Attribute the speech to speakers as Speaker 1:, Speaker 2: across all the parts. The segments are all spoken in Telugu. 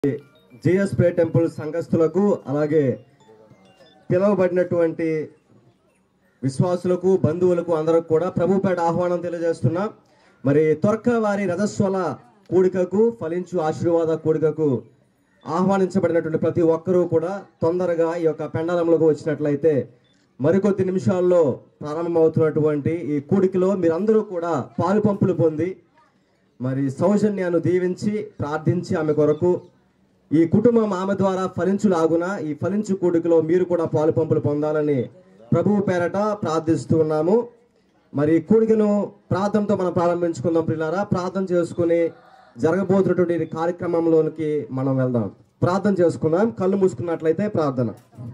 Speaker 1: జిఎస్పే టెంపుల్ సంఘస్థులకు అలాగే పిలువబడినటువంటి విశ్వాసులకు బంధువులకు అందరికి కూడా ప్రభుపేట ఆహ్వానం తెలియజేస్తున్నా మరి త్వరక వారి రథస్వల కూడికకు ఫలించు ఆశీర్వాద కూడికకు ఆహ్వానించబడినటువంటి ప్రతి ఒక్కరూ కూడా తొందరగా ఈ యొక్క పెండలంలోకి వచ్చినట్లయితే మరికొద్ది నిమిషాల్లో ప్రారంభమవుతున్నటువంటి ఈ కూడికలో మీరందరూ కూడా పాలు పంపులు పొంది మరి సౌజన్యాన్ని దీవించి ప్రార్థించి ఆమె కొరకు ఈ కుటుంబం ఆమె ద్వారా ఫలించులాగున ఈ ఫలించు కూడికలో మీరు కూడా పాలు పంపులు పొందాలని ప్రభువు పేరట ప్రార్థిస్తూ ఉన్నాము మరి ఈ కూడికను ప్రార్థనతో మనం ప్రారంభించుకుందాం పిల్లారా ప్రార్థన చేసుకుని జరగబోతున్నటువంటి ఈ కార్యక్రమంలోనికి మనం వెళ్దాం ప్రార్థన చేసుకుందాం కళ్ళు మూసుకున్నట్లయితే ప్రార్థన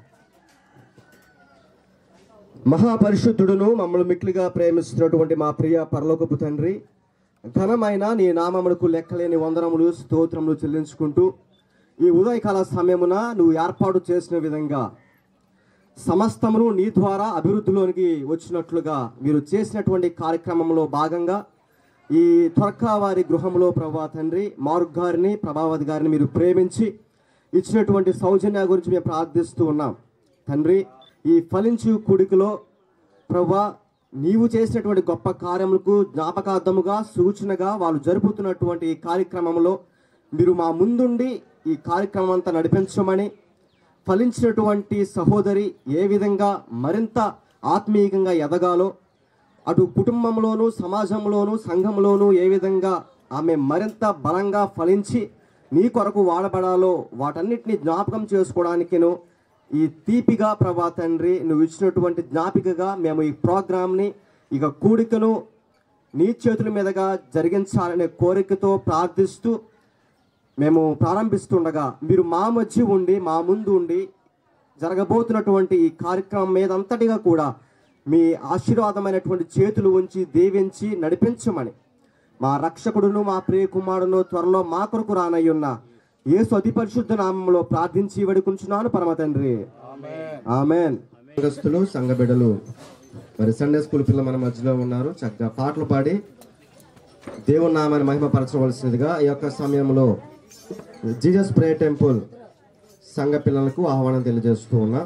Speaker 1: మహాపరిశుద్ధుడును మమ్మల్ని మిక్కిలిగా ప్రేమిస్తున్నటువంటి మా ప్రియ పరలోకపు తండ్రి ఘనమైన నీ నామములకు లెక్కలేని వందనములు స్తోత్రములు చెల్లించుకుంటూ ఈ ఉదయకాల సమయమున నువ్వు ఏర్పాటు చేసిన విధంగా సమస్తమును నీ ద్వారా అభివృద్ధిలోనికి వచ్చినట్లుగా మీరు చేసినటువంటి కార్యక్రమంలో భాగంగా ఈ త్వరకా వారి గృహంలో ప్రభా తండ్రి మారుగ్ గారిని ప్రభావతి గారిని మీరు ప్రేమించి ఇచ్చినటువంటి సౌజన్య గురించి మేము ప్రార్థిస్తూ ఉన్నాం తండ్రి ఈ ఫలించు కుడికలో ప్రభా నీవు చేసినటువంటి గొప్ప కార్యములకు జ్ఞాపకార్థముగా సూచనగా వాళ్ళు జరుపుతున్నటువంటి ఈ కార్యక్రమంలో మీరు మా ముందుండి ఈ కార్యక్రమం అంతా నడిపించమని ఫలించినటువంటి సహోదరి ఏ విధంగా మరింత ఆత్మీయంగా ఎదగాలో అటు కుటుంబంలోనూ సమాజంలోనూ సంఘంలోనూ ఏ విధంగా ఆమె మరింత బలంగా ఫలించి నీ కొరకు వాడబడాలో వాటన్నిటిని జ్ఞాపకం చేసుకోవడానికిను ఈ తీపిగా ప్రభా తండ్రి నువ్వు ఇచ్చినటువంటి జ్ఞాపికగా మేము ఈ ప్రోగ్రామ్ని ఇక కూడికను నీ చేతుల మీదుగా జరిగించాలనే కోరికతో ప్రార్థిస్తూ మేము ప్రారంభిస్తుండగా మీరు మా మధ్య ఉండి మా ముందు ఉండి జరగబోతున్నటువంటి ఈ కార్యక్రమం మీద అంతటిగా కూడా మీ ఆశీర్వాదమైనటువంటి చేతులు ఉంచి దీవించి నడిపించమని మా రక్షకుడును మా ప్రియ కుమారును త్వరలో మా కొరకు రానయ్యున్న ఏ అతి పరిశుద్ధ నామంలో ప్రార్థించి వేడుకుంటున్నాను పరమ తండ్రి ఆమెన్ సంఘస్థులు సంఘ బిడ్డలు మరి సండే స్కూల్ పిల్లలు మన మధ్యలో ఉన్నారు చక్కగా పాటలు పాడి దేవుని నామాన్ని మహిమపరచవలసిందిగా ఈ యొక్క సమయంలో జీజస్ ప్రే టెంపుల్ సంఘ పిల్లలకు ఆహ్వానం తెలియజేస్తూ ఉన్నా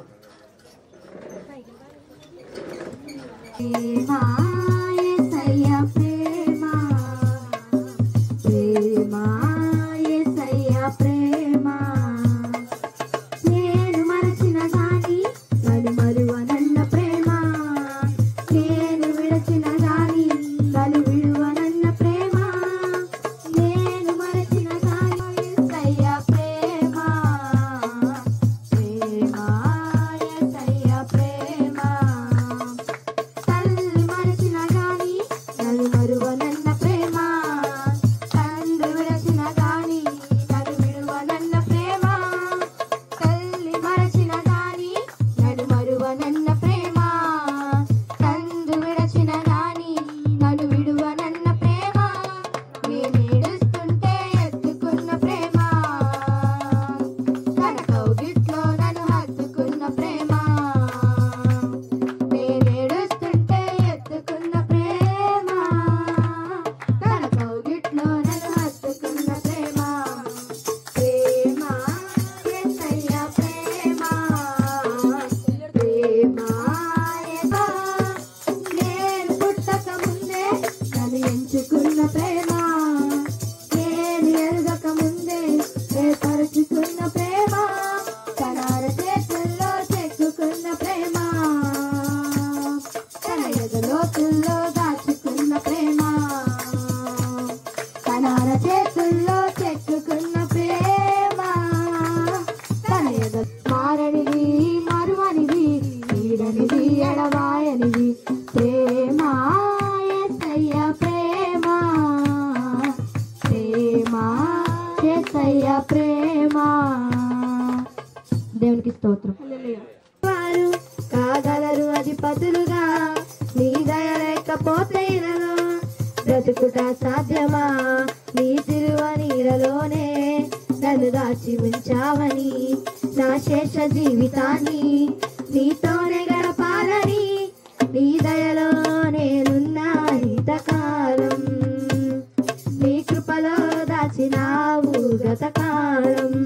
Speaker 2: ప్రేమ యేసయ్య ప్రేమ ప్రేమ యేసయ్య ప్రేమ నేను మరచిన గాని నన్ను మరువనన్న ప్రేమ నేను విడచిన గాని నన్ను విడువనన్న ప్రేమ నేను మరచిన గాని యేసయ్య ప్రేమ ప్రేమ యేసయ్య ప్రేమ తల్లి మరచిన గాని నన్ను మరువనన్న ప్రేమ తండ్రి విడచిన గాని నన్ను విడువనన్న ప్రేమ తల్లి మరచిన గాని నన్ను మరువనన్న ప్రేమ తండ్రి విడచిన గాని నన్ను విడువనన్న ప్రేమ నేనేడుస్తుంటే ఎత్తుకున్న ప్రేమ తన కౌగిట్లో నన్ను హత్తుకున్న ప్రేమ నేనేడుస్తుంటే ఎత్తుకున్న ప్రేమ తన కౌగిట్లో నన్ను హత్తుకున్న ప్రేమ ప్రేమ యేసయ్య ప్రేమ ప్రేమ యేసా నేను పుట్టక ముందే నన్ను ఎంచుకున్న ప్రేమ నేను ఎరగక ముందే ఏర్పరచుకున్న ప్రేమ తనార చేతుల్లో చెక్కుకున్న ప్రేమ తన ఎదలోతుల్లో దాచుకున్న ప్రేమ తనార చేతుల్లో చెక్కుకున్న ప్రేమ తన ఎద మారనిది మరువనిది ఈడనిది ఎడవాయనిది ప్రేమ యేసయ్య ప్రేమ ప్రేమ యేసయ్య ప్రేమ దేవునికి స్తోత్రం వారు కాగలరు అధిపతులుగా నీ దయ లేకపోతే ఇలలో బ్రతుకుట సాధ్యమా నీ సిలువ నీడలోనే నన్ను దాచి ఉంచావని నా శేష జీవితాన్ని నీతోనే గడపాలని నీ దయలో నేనున్నా ఇంతకాలం నీ కృపలో దాచినావుగా గతకాలం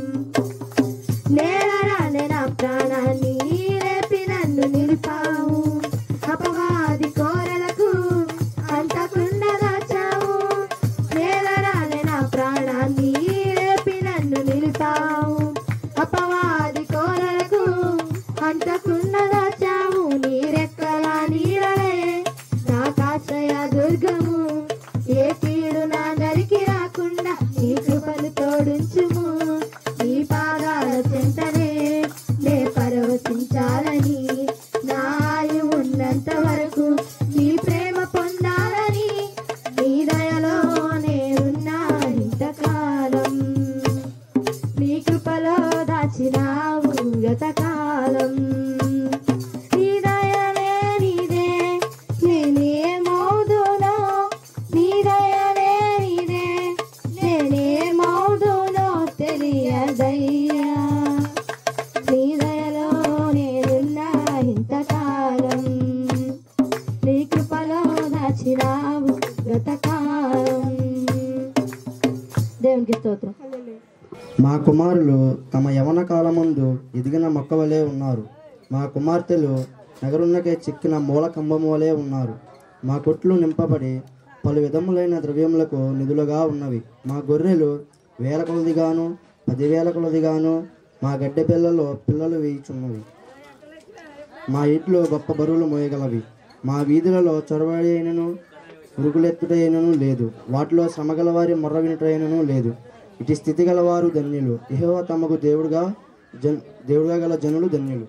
Speaker 2: నేలరాని నా ప్రాణాన్ని రేపి నన్ను నిలిపావు అపవాది కోరలకు అంతకుండా దాచావు నేలరాని నా ప్రాణాన్ని రేపి నన్ను నిలిపావు అపవాది కోరలకు అంతకుండా దాచావు నీరెక్కల నీడలే నాకాశయ దుర్గము ఏ కీడు నా దరికి రాకుండా నీ కృపను తోడుంచుము నీ పాదాల చెంతనే నే పరవశించాలని నా ఆయు ఉన్నంత వరకు నీ ప్రేమ పొందాలని నీ దయలో నేనున్నా ఇంతకాలం నీ కృపలో దాచినావు గతకాలం నీ దయలే నీదే నేనేమవుదునో నీ దయలే నీదే నేనేమవుదునో తెలియదయ్యా నీ దయలో నేనున్నా ఇంతకాలం నీ కృపలో దాచినావు గతకాలం దేవునికి స్తోత్రం
Speaker 3: మా కుమారులు తమ యవన కాలమందు ఎదిగిన మొక్క వలె ఉన్నారు మా కుమార్తెలు నగరున్నకే చిక్కిన మూల కంబము వలె ఉన్నారు మా కొట్లు నింపబడి పలు విధములైన ద్రవ్యములకు నిధులుగా ఉన్నవి మా గొర్రెలు వేల కొలదిగాను పదివేల కొలదిగాను మా గడ్డె పిల్లలు పిల్లలు వేయుచున్నవి మా ఇంట్లో గొప్ప బరువులు మోయగలవి మా వీధులలో చొరబడి అయినను ఉరుగులెత్తుటైనను లేదు వాటిలో శ్రమగల వారి మొర్ర వినుటైనను లేదు ఇటు స్థితి గలవారు ధన్యులు ఇహో తమకు దేవుడుగా జన్ దేవుడుగా గల జనులు ధన్యులు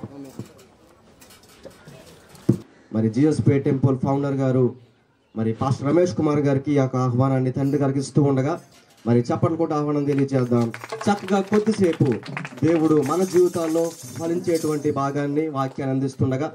Speaker 1: మరి జిఎస్ పే టెంపుల్ ఫౌండర్ గారు మరి పాస్టర్ రమేష్ కుమార్ గారికి ఈ యొక్క ఆహ్వానాన్ని తండ్రి గారికి ఇస్తూ ఉండగా మరి చప్పట్లు కూడా ఆహ్వానం తెలియజేద్దాం చక్కగా కొద్దిసేపు దేవుడు మన జీవితాల్లో ఫలించేటువంటి భాగాన్ని వాక్యాన్ని అందిస్తుండగా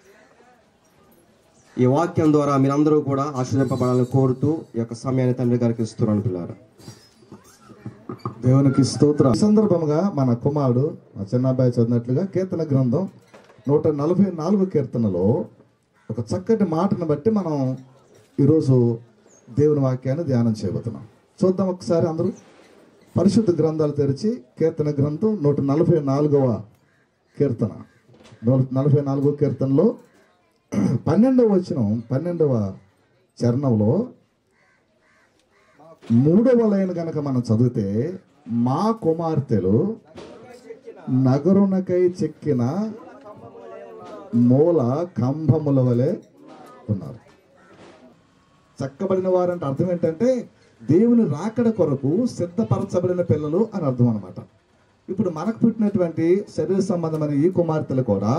Speaker 1: ఈ వాక్యం ద్వారా మీరందరూ కూడా ఆశ్రయింపబడాలని కోరుతూ ఈ యొక్క సమయాన్ని తండ్రి గారికి ఇస్తున్నాను పిల్లారా
Speaker 4: దేవునికి స్తోత్రం ఈ సందర్భంగా మన కుమారుడు మా చిన్నబ్బాయి చదివినట్లుగా కీర్తన గ్రంథం నూట నలభై నాలుగు కీర్తనలో ఒక చక్కటి మాటను బట్టి మనం ఈరోజు దేవుని వాక్యాన్ని ధ్యానం చేయబోతున్నాం చూద్దాం ఒకసారి అందరూ పరిశుద్ధ గ్రంథాలు తెరిచి కీర్తన గ్రంథం నూట నలభై నాలుగవ కీర్తన నూట నలభై నాలుగవ కీర్తనలో పన్నెండవ వచనం పన్నెండవ చరణంలో మూడవ లైన్ గనక మనం చదివితే మా కుమార్తెలు నగరునకై చెక్కిన మూల కంభముల వలె ఉన్నారు చక్కబడిన వారంటే అర్థం ఏంటంటే దేవుని రాకడ కొరకు సిద్ధపరచబడిన పిల్లలు అని అర్థం అనమాట ఇప్పుడు మనకు పుట్టినటువంటి శరీర సంబంధమైన ఈ కుమార్తెలు కూడా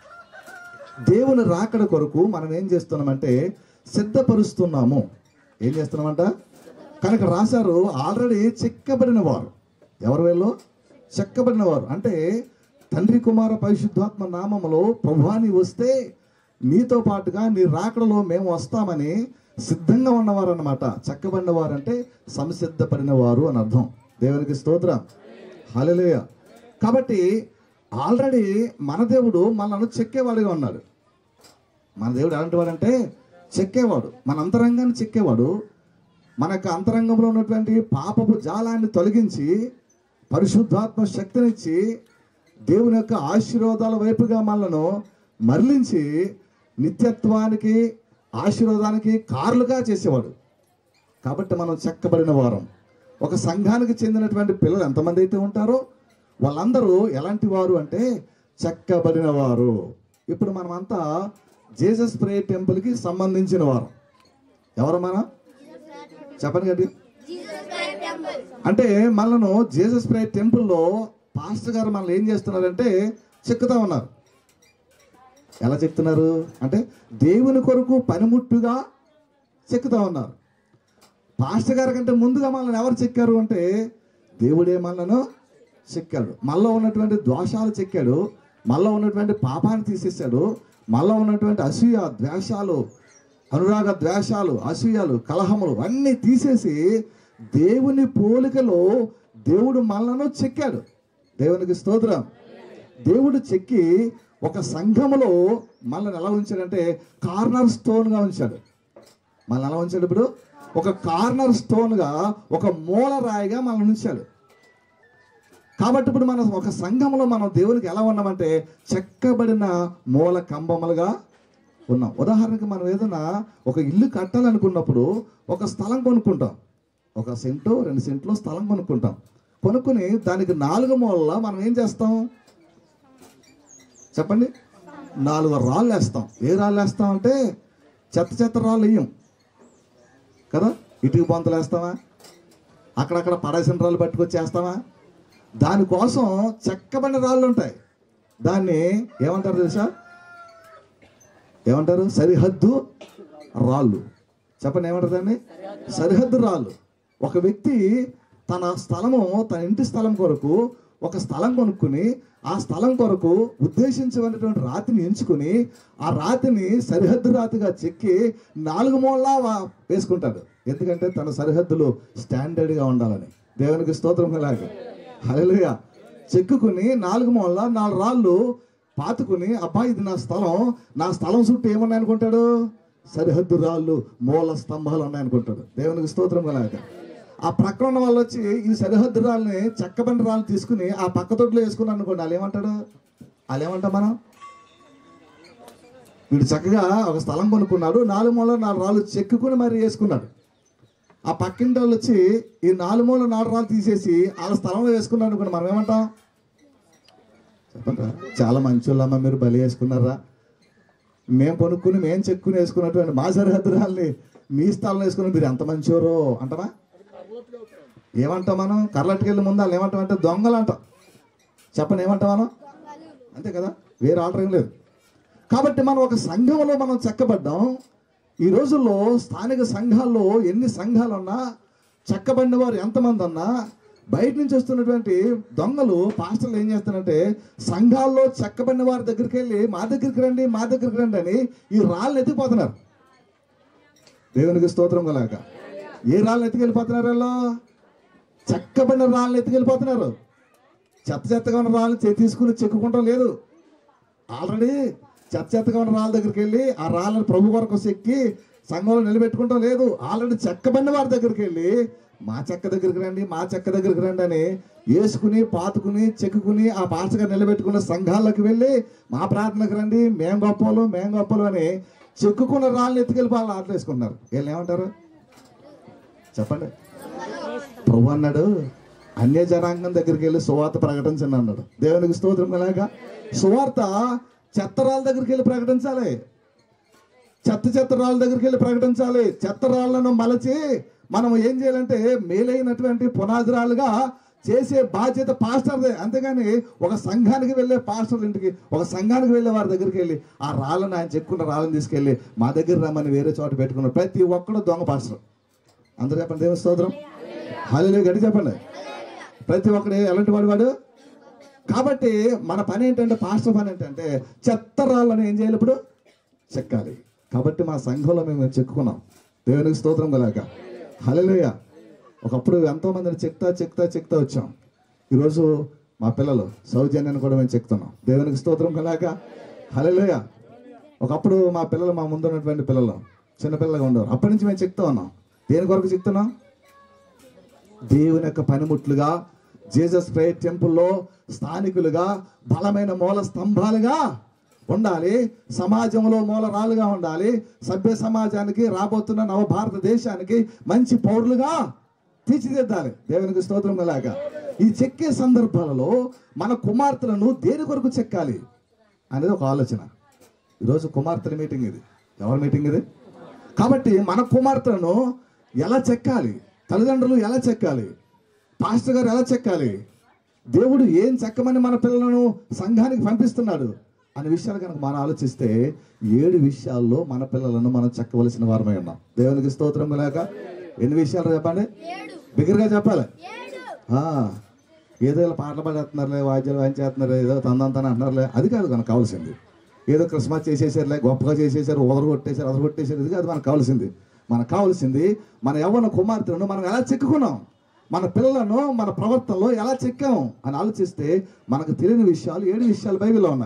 Speaker 4: దేవుని రాకడ కొరకు మనం ఏం చేస్తున్నామంటే సిద్ధపరుస్తున్నాము ఏం చేస్తున్నామంట కనుక రాశారు ఆల్రెడీ చెక్కబడిన వారు ఎవరు వీళ్ళు చెక్కబడిన వారు అంటే తండ్రి కుమార పరిశుద్ధాత్మ నామములో ప్రభువాని వస్తే నీతో పాటుగా నీ రాకడలో మేము వస్తామని సిద్ధంగా ఉన్నవారు అనమాట చెక్కబడిన వారు అంటే సంసిద్ధపడిన వారు అని అర్థం దేవునికి స్తోత్రం హల్లెలూయా కాబట్టి ఆల్రెడీ మన దేవుడు మనల్ని చెక్కేవాడిగా ఉన్నాడు మన దేవుడు ఎలాంటి వాడంటే చెక్కేవాడు మన అంతరంగాన్ని చెక్కేవాడు మన యొక్క అంతరంగంలో ఉన్నటువంటి పాపపు జాలాన్ని తొలగించి పరిశుద్ధాత్మ శక్తినిచ్చి దేవుని యొక్క ఆశీర్వాదాల వైపుగా మనలను మరలించి నిత్యత్వానికి ఆశీర్వాదానికి కారులుగా చేసేవాడు కాబట్టి మనం చెక్కబడిన వారం ఒక సంఘానికి చెందినటువంటి పిల్లలు ఎంతమంది అయితే ఉంటారో వాళ్ళందరూ ఎలాంటి వారు అంటే చెక్కబడిన వారు ఇప్పుడు మనమంతా జీసస్ ప్రే టెంపుల్కి సంబంధించిన వారు ఎవరు మన చెప్పండి గట్టి అంటే మనను జీసస్ ప్రే టెంపుల్లో పాస్టర్ గారు మనల్ని ఏం చేస్తున్నారంటే చెక్కుతా ఉన్నారు ఎలా చెప్తున్నారు అంటే దేవుని కొరకు పనిముట్టుగా చెక్కుతా ఉన్నారు పాస్టర్ గారి కంటే ముందుగా మనల్ని ఎవరు చెక్కారు అంటే దేవుడే మనలను చెక్కాడు మనలో ఉన్నటువంటి దోషాలు చెక్కాడు మనలో ఉన్నటువంటి పాపాన్ని తీసేశాడు మనలో ఉన్నటువంటి అసూయ ద్వేషాలు అనురాగ ద్వేషాలు అసూయలు కలహములు అన్నీ తీసేసి దేవుని పోలికలో దేవుడు మనలను చెక్కాడు దేవునికి స్తోత్రం దేవుడు చెక్కి ఒక సంఘములో మనల్ని ఎలా ఉంచాడంటే కార్నర్ స్టోన్గా ఉంచాడు మనల్ని ఎలా ఉంచాడు ఇప్పుడు ఒక కార్నర్ స్టోన్గా ఒక మూల రాయిగా మనం ఉంచాలి కాబట్టి ఇప్పుడు మనం ఒక సంఘంలో మనం దేవునికి ఎలా ఉన్నామంటే చెక్కబడిన మూల కంబములుగా ఉన్నాం ఉదాహరణకి మనం ఏదైనా ఒక ఇల్లు కట్టాలనుకున్నప్పుడు ఒక స్థలం కొనుక్కుంటాం ఒక సెంటు రెండు సెంట్లు స్థలం కొనుక్కుంటాం కొనుక్కుని దానికి నాలుగు మూలలా మనం ఏం చేస్తాం చెప్పండి నాలుగు రాళ్ళు వేస్తాం ఏ రాళ్ళు వేస్తాం అంటే చెత్త చెత్త రాళ్ళు వేయం కదా ఇటుక బొంతలు వేస్తామా అక్కడక్కడ పడేసిన రాళ్ళు పట్టుకొచ్చి వేస్తామా దానికోసం చెక్కబడిన రాళ్ళు ఉంటాయి దాన్ని ఏమంటారు తెలుసా ఏమంటారు సరిహద్దు రాళ్ళు చెప్పండి ఏమంటారు దాన్ని సరిహద్దు రాళ్ళు ఒక వ్యక్తి తన స్థలము తన ఇంటి స్థలం కొరకు ఒక స్థలం కొనుక్కుని ఆ స్థలం కొరకు ఉద్దేశించినటువంటి రాతిని ఎంచుకుని ఆ రాతిని సరిహద్దు రాతిగా చెక్కి నాలుగు మూలలా వా- వేసుకుంటాడు ఎందుకంటే తన సరిహద్దులు స్టాండర్డ్గా ఉండాలని దేవునికి స్తోత్రం కలాగా హల్లెలూయా చెక్కుకుని నాలుగు మూలల నాలుగు రాళ్ళు పాతుకుని అబ్బా ఇది నా స్థలం నా స్థలం చుట్టూ ఏమన్నాయి అనుకుంటాడు సరిహద్దు రాళ్ళు మూల స్తంభాలు ఉన్నాయనుకుంటాడు దేవునికి స్తోత్రం కలాగా ఆ ప్రక్కన ఉన్న వాళ్ళు వచ్చి ఈ సరిహద్దు రాళ్ళని చెక్కబండి రాళ్ళు తీసుకుని ఆ పక్క తొట్టులో వేసుకున్నాను అనుకోండి వాళ్ళు ఏమంటాడు వాళ్ళు ఏమంటాం మనం వీడు చక్కగా ఒక స్థలం కొనుక్కున్నాడు నాలుగు మూల నాలుగు రాళ్ళు చెక్కుకుని మరి వేసుకున్నాడు ఆ పక్కింటి వాళ్ళు వచ్చి ఈ నాలుగు మూల నాలుగు రాళ్ళు తీసేసి వాళ్ళ స్థలంలో వేసుకున్నాడు అనుకోండి మనం ఏమంటాం చెప్పండి చాలా మంచోళ్ళమ్మ మీరు బలి వేసుకున్నారా మేము కొనుక్కుని మేము చెక్కుని వేసుకున్నటువంటి మా సరిహద్దు రాళ్ళని మీ స్థలంలో వేసుకుని మీరు ఎంత మంచోరో అంటామా ఏమంటాం మనం కర్లట్టుకెళ్ళి ముందు వాళ్ళు ఏమంటాం అంటే దొంగలు అంటాం చెప్పండి ఏమంటాం మనం అంతే కదా వేరే ఆర్డర్ ఏం లేదు కాబట్టి మనం ఒక సంఘంలో మనం చెక్కబడ్డాం ఈ రోజుల్లో స్థానిక సంఘాల్లో ఎన్ని సంఘాలు ఉన్నా చెక్కబడిన వారు ఎంతమంది ఉన్నా బయట నుంచి వస్తున్నటువంటి దొంగలు పాస్టర్లు ఏం చేస్తారంటే సంఘాల్లో చెక్కబడిన వారి దగ్గరికి వెళ్ళి మా దగ్గరికి రండి మా దగ్గరికి రండి అని ఈ రాళ్ళని ఎత్తిపోతున్నారు దేవునికి స్తోత్రం కలాక ఏ రాళ్ళని ఎత్తుకెళ్ళిపోతున్నారు వీళ్ళు చెక్కబడిన రాళ్ళని ఎత్తుకెళ్ళిపోతున్నారు చెత్త చెత్తగా ఉన్న రాళ్ళని చే- తీసుకుని చెక్కుకుంటాం లేదు ఆల్రెడీ చెత్త చెత్తగా ఉన్న రాళ్ళ దగ్గరికి వెళ్ళి ఆ రాళ్ళని ప్రభు కొరకు చెక్కి సంఘంలో నిలబెట్టుకుంటాం లేదు ఆల్రెడీ చెక్కబడిన వారి దగ్గరికి వెళ్ళి మా చెక్క దగ్గరికి రండి మా చెక్క దగ్గరికి రండి అని వేసుకుని పాతుకుని చెక్కుకుని ఆ పాస్టర్గా నిలబెట్టుకున్న సంఘాల్లోకి వెళ్ళి మా ప్రార్థనకు రండి మేం గొప్పలు మేం గొప్పలు అని చెక్కుకున్న రాళ్ళని ఎత్తుకెళ్ళి వాళ్ళు ఆటలు వేసుకుంటున్నారు వీళ్ళు ఏమంటారు చెప్పండి ప్రభు అన్నాడు అన్య జనాంగం దగ్గరికి వెళ్ళి సువార్త ప్రకటించండి అన్నాడు దేవునికి స్తోత్రం అలాగా సువార్త చెత్తరాల దగ్గరికి వెళ్ళి ప్రకటించాలి చెత్త చెత్త రాళ్ళ దగ్గరికి వెళ్ళి ప్రకటించాలి చెత్త రాళ్లను మలచి మనం ఏం చేయాలంటే మేలైనటువంటి పునాదిరాలుగా చేసే బాధ్యత పాస్టర్దే అంతేగాని ఒక సంఘానికి వెళ్ళే పాస్టర్ ఇంటికి ఒక సంఘానికి వెళ్ళే వారి దగ్గరికి వెళ్ళి ఆ రాళ్ళని ఆయన చెక్కున్న రాళ్ళని తీసుకెళ్ళి మా దగ్గర రమ్మని వేరే చోట పెట్టుకున్నారు ప్రతి ఒక్కడు దొంగ పాస్టర్ అందరూ చెప్పండి దేవుని స్తోత్రం హాలీలు గడి చెప్పండి ప్రతి ఒక్కడు ఎలాంటి వాడు వాడు కాబట్టి మన పని ఏంటంటే పాస్టర్ పని ఏంటంటే చెత్త రాళ్ళని ఏం చేయాలి ఇప్పుడు చెక్కాలి కాబట్టి మా సంఘంలో మేము చెక్కుకున్నాం దేవునికి స్తోత్రం కలాక హల్లెలూయా ఒకప్పుడు ఎంతో మందిని చెక్తా చెక్తా చెక్తా వచ్చాం ఈరోజు మా పిల్లలు సౌజన్యాన్ని కూడా మేము చెక్తున్నాం దేవునికి స్తోత్రం కలాక హల్లెలూయా ఒకప్పుడు మా పిల్లలు మా ముందు ఉన్నటువంటి పిల్లలు చిన్నపిల్లలుగా ఉండేవారు అప్పటి నుంచి మేము చెక్తా ఉన్నాం దేని కొరకు చెక్తున్నాం దేవుని యొక్క పనిముట్లుగా జీసస్ క్రైస్ట్ టెంపుల్లో స్థానికులుగా బలమైన మూల స్తంభాలుగా ఉండాలి సమాజంలో మూలరాలుగా ఉండాలి సభ్య సమాజానికి రాబోతున్న నవ భారతదేశానికి మంచి పౌరులుగా తీర్చిదిద్దాలి దేవునికి స్తోత్రం అలాగా ఈ చెక్కే సందర్భాలలో మన కుమార్తెలను దేని కొరకు చెక్కాలి అనేది ఒక ఆలోచన ఈరోజు కుమార్తెల మీటింగ్ ఇది ఎవరి మీటింగ్ ఇది కాబట్టి మన కుమార్తెలను ఎలా చెక్కాలి తల్లిదండ్రులు ఎలా చెక్కాలి పాస్టర్ గారు ఎలా చెక్కాలి దేవుడు ఏం చెక్కమని మన పిల్లలను సంఘానికి పంపిస్తున్నాడు అనే విషయాలు కనుక మనం ఆలోచిస్తే ఏడు విషయాల్లో మన పిల్లలను మనం చెక్కవలసిన వారమై ఉన్నాం దేవునికి స్తోత్రం లేక ఎన్ని విషయాలు చెప్పండి బిగ్గరగా చెప్పాలి ఆ, ఏదో ఇలా పాటలు పాడేస్తున్నారులే వాద్యాలు వాయించేస్తున్నారు ఏదో తందంతన అంటున్నారులే అది కాదు మనకు కావాల్సింది ఏదో క్రిస్మస్ చేసేసారులే గొప్పగా చేసేసారు ఓదరు కొట్టేశారు అదరు కొట్టేశారు ఇది కాదు మనకు కావాల్సింది మనకు కావాల్సింది మన యవ్వన కుమార్తెను మనం ఎలా చెక్కుకున్నాం మన పిల్లలను మన ప్రవర్తనలో ఎలా చెక్కాం అని ఆలోచిస్తే మనకు తెలియని విషయాలు ఏడు విషయాలు బైబిల్లో ఉన్నాయి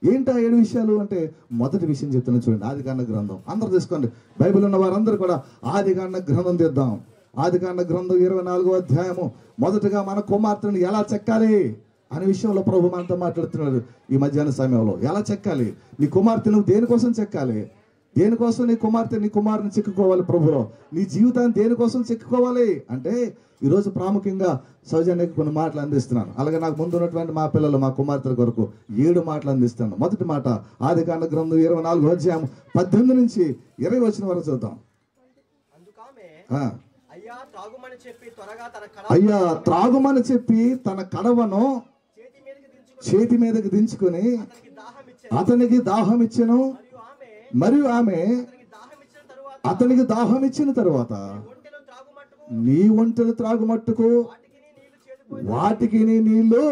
Speaker 4: ఏంటి ఆ ఏడు విషయాలు అంటే మొదటి విషయం చెప్తున్నా చూడండి ఆది కాండ గ్రంథం అందరూ తీసుకోండి బైబిల్ ఉన్న వారందరూ కూడా ఆది కాండ గ్రంథం తీద్దాం ఆది కాండ గ్రంథం ఇరవై నాలుగో అధ్యాయము మొదటగా మన కుమార్తెను ఎలా చెక్కాలి అనే విషయంలో ప్రభు మనతో మాట్లాడుతున్నాడు ఈ మధ్యాహ్న సమయంలో ఎలా చెక్కాలి నీ కుమార్తె నువ్వు దేనికోసం చెక్కాలి దేనికోసం నీ కుమార్తె నీ కుమారుని చెక్కుకోవాలి ప్రభులో నీ జీవితాన్ని దేనికోసం చెక్కుకోవాలి అంటే ఈరోజు ప్రాముఖ్యంగా సౌజన్యకి కొన్ని మాటలు అందిస్తున్నాను అలాగే నాకు ముందు ఉన్నటువంటి మా పిల్లలు మా కుమార్తెల కొరకు ఏడు మాటలు అందిస్తాను మొదటి మాట ఆది కాండ గ్రంథం ఇరవై నాలుగు అధ్యాయం పద్దెనిమిది నుంచి ఇరవై వచ్చిన వరకు చూద్దాం
Speaker 1: అందుకామె
Speaker 4: ఆ.
Speaker 1: అయ్యా తాగుమని చెప్పి త్వరగా తన కడ
Speaker 4: అయ్యా త్రాగుమని చెప్పి తన కడవను
Speaker 1: చేతి మీదకి దించుకుని
Speaker 4: చేతి మీదకి దించుకొని
Speaker 1: అతనికి దాహం ఇచ్చాను
Speaker 4: అతనికి దాహం ఇచ్చెను
Speaker 1: మరియు ఆమె
Speaker 4: మరియు ఆమె
Speaker 1: అతనికి దాహం ఇచ్చిన తరువాత
Speaker 4: అతనికి దాహం ఇచ్చిన తరువాత
Speaker 1: ఒంటెలు త్రాగు మట్టుకు
Speaker 4: నీ ఒంటెలు త్రాగు మట్టుకు
Speaker 1: వాటికి నీ నీళ్లు చేదిపోయి
Speaker 4: వాటికి నీ నీళ్లు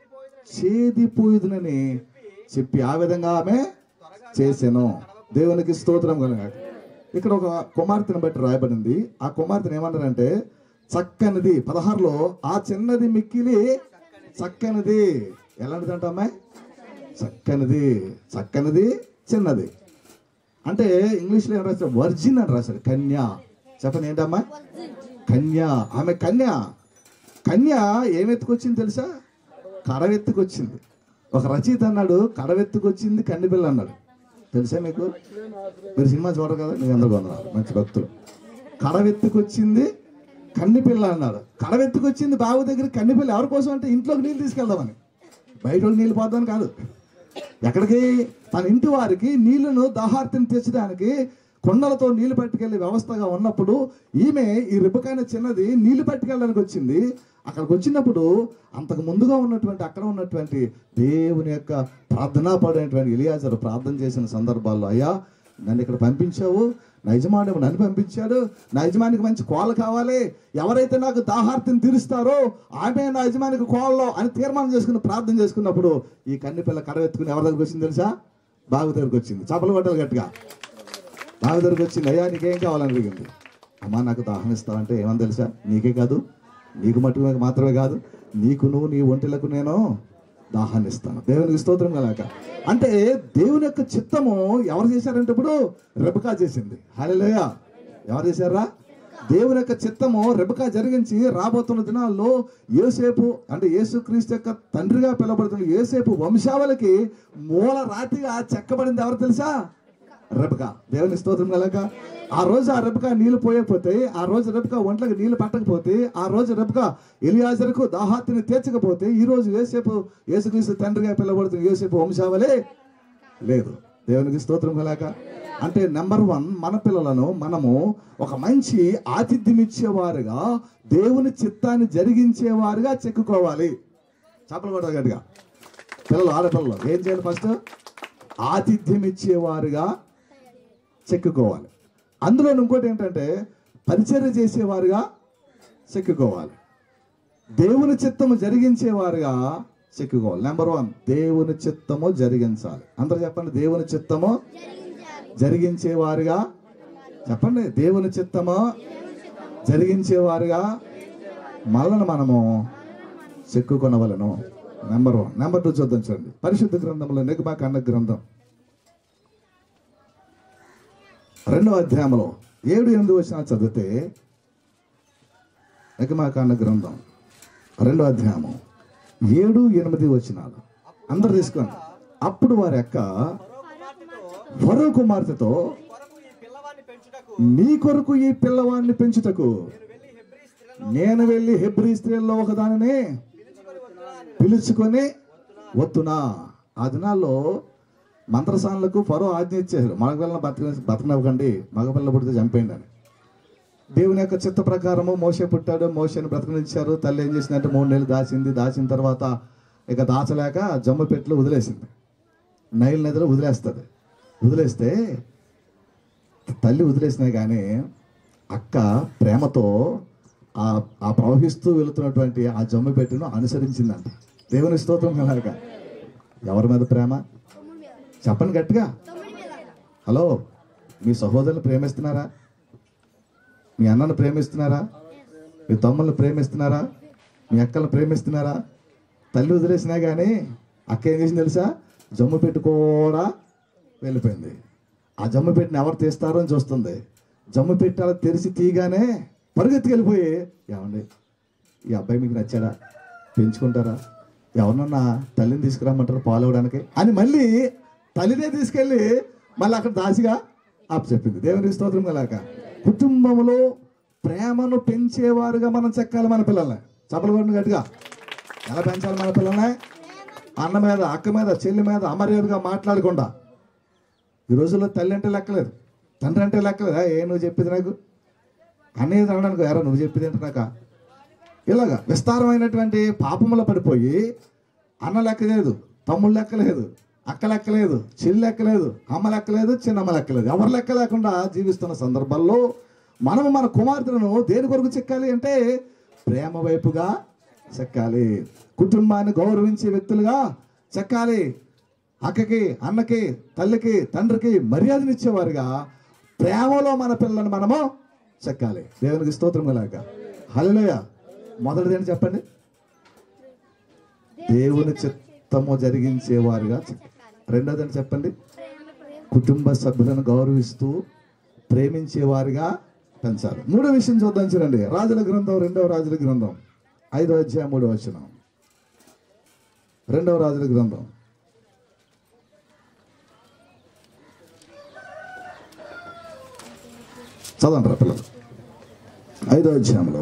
Speaker 1: చేదిపోయిన
Speaker 4: చేదిపోయుదునని చెప్పి ఆ విధంగా ఆమె చేసెను దేవునికి స్తోత్రం కలగాక ఇక్కడ ఒక కుమార్తెను బట్టి రాయబడింది ఆ కుమార్తెను ఏమన్నారంటే చక్కనిది పదహారులో ఆ చిన్నది మిక్కిలి చక్కనిది ఎలాంటిది అంటే అమ్మాయి చక్కనిది చక్కనిది చిన్నది అంటే ఇంగ్లీష్లో ఏం రాశారు వర్జిన్ అని రాశారు కన్య చెప్పండి ఏంటమ్మా కన్య ఆమె కన్య కన్య ఏమెత్తుకొచ్చింది తెలుసా కడవెత్తుకొచ్చింది ఒక రచయిత అన్నాడు కడవెత్తుకొచ్చింది కన్నిపిల్ల అన్నాడు తెలుసా మీకు మీరు సినిమా చూడరు కదా మీకు అందరు కొందరు మంచి భక్తులు కడవెత్తుకొచ్చింది కన్నిపిల్ల అన్నాడు కడవెత్తుకొచ్చింది బావు దగ్గర కన్నిపిల్ల ఎవరి కోసం అంటే ఇంట్లోకి నీళ్ళు తీసుకెళ్దామని బయట వాళ్ళకి నీళ్ళు పోద్దామని కాదు ఎక్కడికి తన ఇంటి వారికి నీళ్లను దాహార్తిని తెచ్చడానికి కొండలతో నీళ్లు పట్టుకెళ్లే వ్యవస్థగా ఉన్నప్పుడు ఈమె ఈ రిబ్బకాయన చిన్నది నీళ్లు పట్టుకెళ్ళడానికి వచ్చింది అక్కడికి వచ్చినప్పుడు అంతకు ముందుగా ఉన్నటువంటి అక్కడ ఉన్నటువంటి దేవుని యొక్క ప్రార్థనా పడేటువంటి ఇలియాజరు ప్రార్థన చేసిన సందర్భాల్లో అయ్యా నన్ను ఇక్కడ పంపించావు నా యజమాని నన్ను పంపించాడు నా యజమానికి మంచి కోల కావాలి ఎవరైతే నాకు దాహార్తిని తీరుస్తారో ఆమె నా యజమానికి కోళ్ళలో అని తీర్మానం చేసుకుని ప్రార్థన చేసుకున్నప్పుడు ఈ కన్ని పిల్ల కడవెత్తుకుని ఎవరి దగ్గరికి వచ్చింది తెలుసా బాగు దగ్గరికి వచ్చింది చపలు కొట్టాలి గట్టిగా బాగు దగ్గరికి వచ్చింది అయ్యా నీకేం కావాలని అడిగింది అమ్మా నాకు దాహం ఇస్తావంటే ఏమని తెలుసా నీకే కాదు నీకు మట్టుకు మాత్రమే కాదు నీకు నువ్వు నీ ఒంటిలకు నేను దాహాన్ని ఇస్తాను దేవునికి స్తోత్రం కలాక అంటే దేవుని యొక్క చిత్తము ఎవరు చేశారంటే ఇప్పుడు రెబకా చేసింది హల్లెలూయా ఎవరు చేశారా దేవుని యొక్క చిత్తము రెబకా జరిగించి రాబోతున్న దినాల్లో యోసేపు అంటే యేసుక్రీస్తు యొక్క తండ్రిగా పిలువబడుతున్న యోసేపు వంశావళికి మూల రాతిగా చెక్కబడింది ఎవరు తెలుసా రెబక దేవుని స్తోత్రం కలక ఆ రోజు ఆ రెబక నీళ్లు పోయకపోతే ఆ రోజు రెబక ఒంట్లకు నీళ్లు పట్టకపోతే ఆ రోజు రెబక ఎలియాజరుకు దాహాతిని తీర్చకపోతే ఈ రోజు యేసేపు యేసుక్రీస్తు తండ్రిగా పిలవబడుతున్న యేసేపు వంశావలే లేదు దేవునికి స్తోత్రం కలక అంటే నెంబర్ వన్ మన పిల్లలను మనము ఒక మంచి ఆతిథ్యం ఇచ్చేవారుగా దేవుని చిత్తాన్ని జరిగించేవారుగా చెక్కుకోవాలి చేపలు కూడా గట్టిగా పిల్లలు ఆడపిల్లలు ఏం చేయాలి ఫస్ట్ ఆతిథ్యం ఇచ్చేవారుగా చెక్కుకోవాలి అందులో ఇంకోటి ఏంటంటే పరిచర్య చేసేవారుగా చెక్కుకోవాలి దేవుని చిత్తము జరిగించేవారుగా చెక్కుకోవాలి నెంబర్ వన్ దేవుని చిత్తము జరిగించాలి అందరూ చెప్పండి దేవుని చిత్తము జరిగించేవారుగా చెప్పండి దేవుని చిత్తము జరిగించేవారుగా మనల్ని మనము చెక్కుకొనవలను నెంబర్ వన్ నెంబర్ టూ చూద్దాం చూడండి పరిశుద్ధ గ్రంథంలో నెగ్మా కన్న గ్రంథం రెండవ అధ్యాయంలో ఏడు ఎనిమిది వచ్చిన చదివితే నెగ్మా కన్న గ్రంథం రెండో అధ్యాయము ఏడు ఎనిమిది వచ్చినాలు అందరు తీసుకోండి అప్పుడు వారి యొక్క ఫరో కుమార్తెతో
Speaker 1: కొరకు ఈ పిల్లవాడిని పెంచుటకు
Speaker 4: నీ కొరకు ఈ పిల్లవాడిని పెంచుటకు
Speaker 1: నేను వెళ్ళి హెబ్రీ స్త్రీలను
Speaker 4: నేను వెళ్ళి హెబ్రీ స్త్రీల్లో ఒకదానిని
Speaker 1: పిలుచుకొని వస్తున్నాను
Speaker 4: పిలుచుకొని వత్తునా ఆ దినాల్లో మంత్రసానులకు ఫరో ఆజ్ఞ ఇచ్చారు మగపిల్లలను బతక బతకనివ్వకండి మగపిల్ల పుడితే చంపేయండి అని దేవుని యొక్క చిత్త ప్రకారము మోసే పుట్టాడు మోసేని బ్రతకనిచ్చారు తల్లి ఏం చేసిందంటే మూడు నెలలు దాచింది దాచిన తర్వాత ఇక దాచలేక జమ్ము పెట్లు వదిలేసింది నైల్ నదిలో వదిలేస్తుంది వదిలేస్తే తల్లి వదిలేసినా కానీ అక్క ప్రేమతో ఆ ఆ ప్రవహిస్తూ వెళుతున్నటువంటి ఆ జమ్ము పెట్టును అనుసరించిందంట దేవుని స్తోత్రం కలగక ఎవరి మీద ప్రేమ చెప్పండి గట్టిగా హలో మీ సహోదరులు ప్రేమిస్తున్నారా మీ అన్నను ప్రేమిస్తున్నారా మీ తమ్ముళ్ళని ప్రేమిస్తున్నారా మీ అక్కలను ప్రేమిస్తున్నారా తల్లి వదిలేసినా కానీ అక్క ఏం చేసింది తెలుసా జమ్ము పెట్టి కూడా వెళ్ళిపోయింది ఆ జమ్ము పెట్టిన ఎవరు తీస్తారో అని చూస్తుంది జమ్ము పెట్టి అలా తెరిచి తీయగానే పరుగెత్తుకు వెళ్ళిపోయి ఏమండి ఈ అబ్బాయి మీకు నచ్చాడా పెంచుకుంటారా ఎవరన్నా తల్లిని తీసుకురమ్మంటారు పాలు ఇవ్వడానికి అని మళ్ళీ తల్లినే తీసుకెళ్ళి మళ్ళీ అక్కడ దాసిగా ఆపు చెప్పింది దేవుని స్తోత్రం కలాక కుటుంబంలో ప్రేమను పెంచేవారుగా మనం చెక్కాలి మన పిల్లల్ని చప్పలు కొట్టిన గట్టిగా ఎలా పెంచాలి మన పిల్లల్ని అన్న మీద అక్క మీద చెల్లి మీద అమర్యాదగా మాట్లాడకుండా ఈ రోజుల్లో తల్లి అంటే లెక్కలేదు తండ్రి అంటే లెక్కలేదు ఏ నువ్వు చెప్పింది నాకు అనేది అనడానికి ఎరా నువ్వు చెప్పింది ఏంటి నాక ఇలాగా విస్తారమైనటువంటి పాపములో పడిపోయి అన్న లెక్కలేదు తమ్ముడు లెక్కలేదు అక్క లెక్కలేదు చెల్లి లెక్కలేదు అమ్మ లెక్కలేదు చిన్నమ్మ లెక్కలేదు ఎవరు లెక్క లేకుండా జీవిస్తున్న సందర్భాల్లో మనము మన కుమార్తెను దేని కొరకు చెక్కాలి అంటే ప్రేమ వైపుగా చెక్కాలి కుటుంబాన్ని గౌరవించే వ్యక్తులుగా చెక్కాలి అక్కకి అన్నకి తల్లికి తండ్రికి మర్యాదనిచ్చేవారుగా ప్రేమలో మన పిల్లలను మనము చెక్కాలి దేవునికి స్తోత్రం కలాక హలోయ మొదటిది ఏంటి చెప్పండి దేవుని చిత్తము జరిగించేవారుగా చెక్కాలి. రెండోది ఏంటి చెప్పండి కుటుంబ సభ్యులను గౌరవిస్తూ ప్రేమించేవారుగా పెంచాలి మూడో విషయం చూద్దాం చూడండి రాజుల గ్రంథం రెండవ రాజుల గ్రంథం ఐదో అధ్యాయం మూడో వచనం రెండవ రాజుల గ్రంథం చదవండి రా పిల్లలు ఐదో అధ్యాయంలో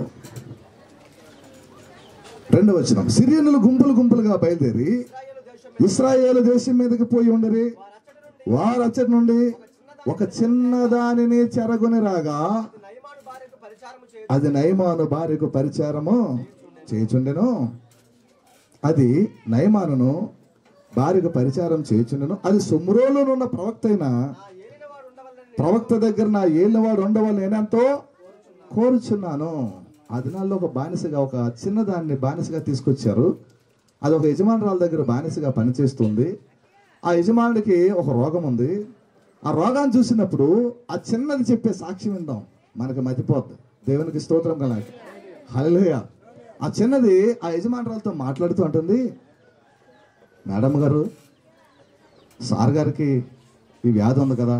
Speaker 4: రెండవ వచనం సిరియనులు గుంపులు గుంపులుగా బయలుదేరి ఇస్రాయేల్ దేశం మీదకి పోయి ఉండరి వారు అచ్చటి నుండి ఒక చిన్న దానిని చెరగొని రాగా
Speaker 1: నయమాను భార్యకు పరిచారము చేయ
Speaker 4: అది నయమాను భార్యకు పరిచారము చేయుచుండెను అది నయమానును భార్యకు పరిచారం చేయుచుండెను అది సుమ్రోలోనున్న ప్రవక్త అయిన
Speaker 1: ఏలినవాడు ఉండవల్లని
Speaker 4: ప్రవక్త దగ్గర నా ఏళ్ళవాడు ఉండవాలి నేనెంతో కోరుచున్నాను ఆ దినాల్లో ఒక బానిసగా ఒక చిన్నదాన్ని బానిసగా తీసుకొచ్చారు అది ఒక యజమానురాల దగ్గర బానిసగా పనిచేస్తుంది ఆ యజమానుడికి ఒక రోగం ఉంది ఆ రోగాన్ని చూసినప్పుడు ఆ చిన్నది చెప్పే సాక్ష్యం విందాం మనకి మతిపోద్ది దేవునికి స్తోత్రం కల హల్లెలూయా ఆ చిన్నది ఆ యజమానురాలతో మాట్లాడుతూ అంటుంది మేడం గారు సార్ గారికి ఈ వ్యాధి ఉంది కదా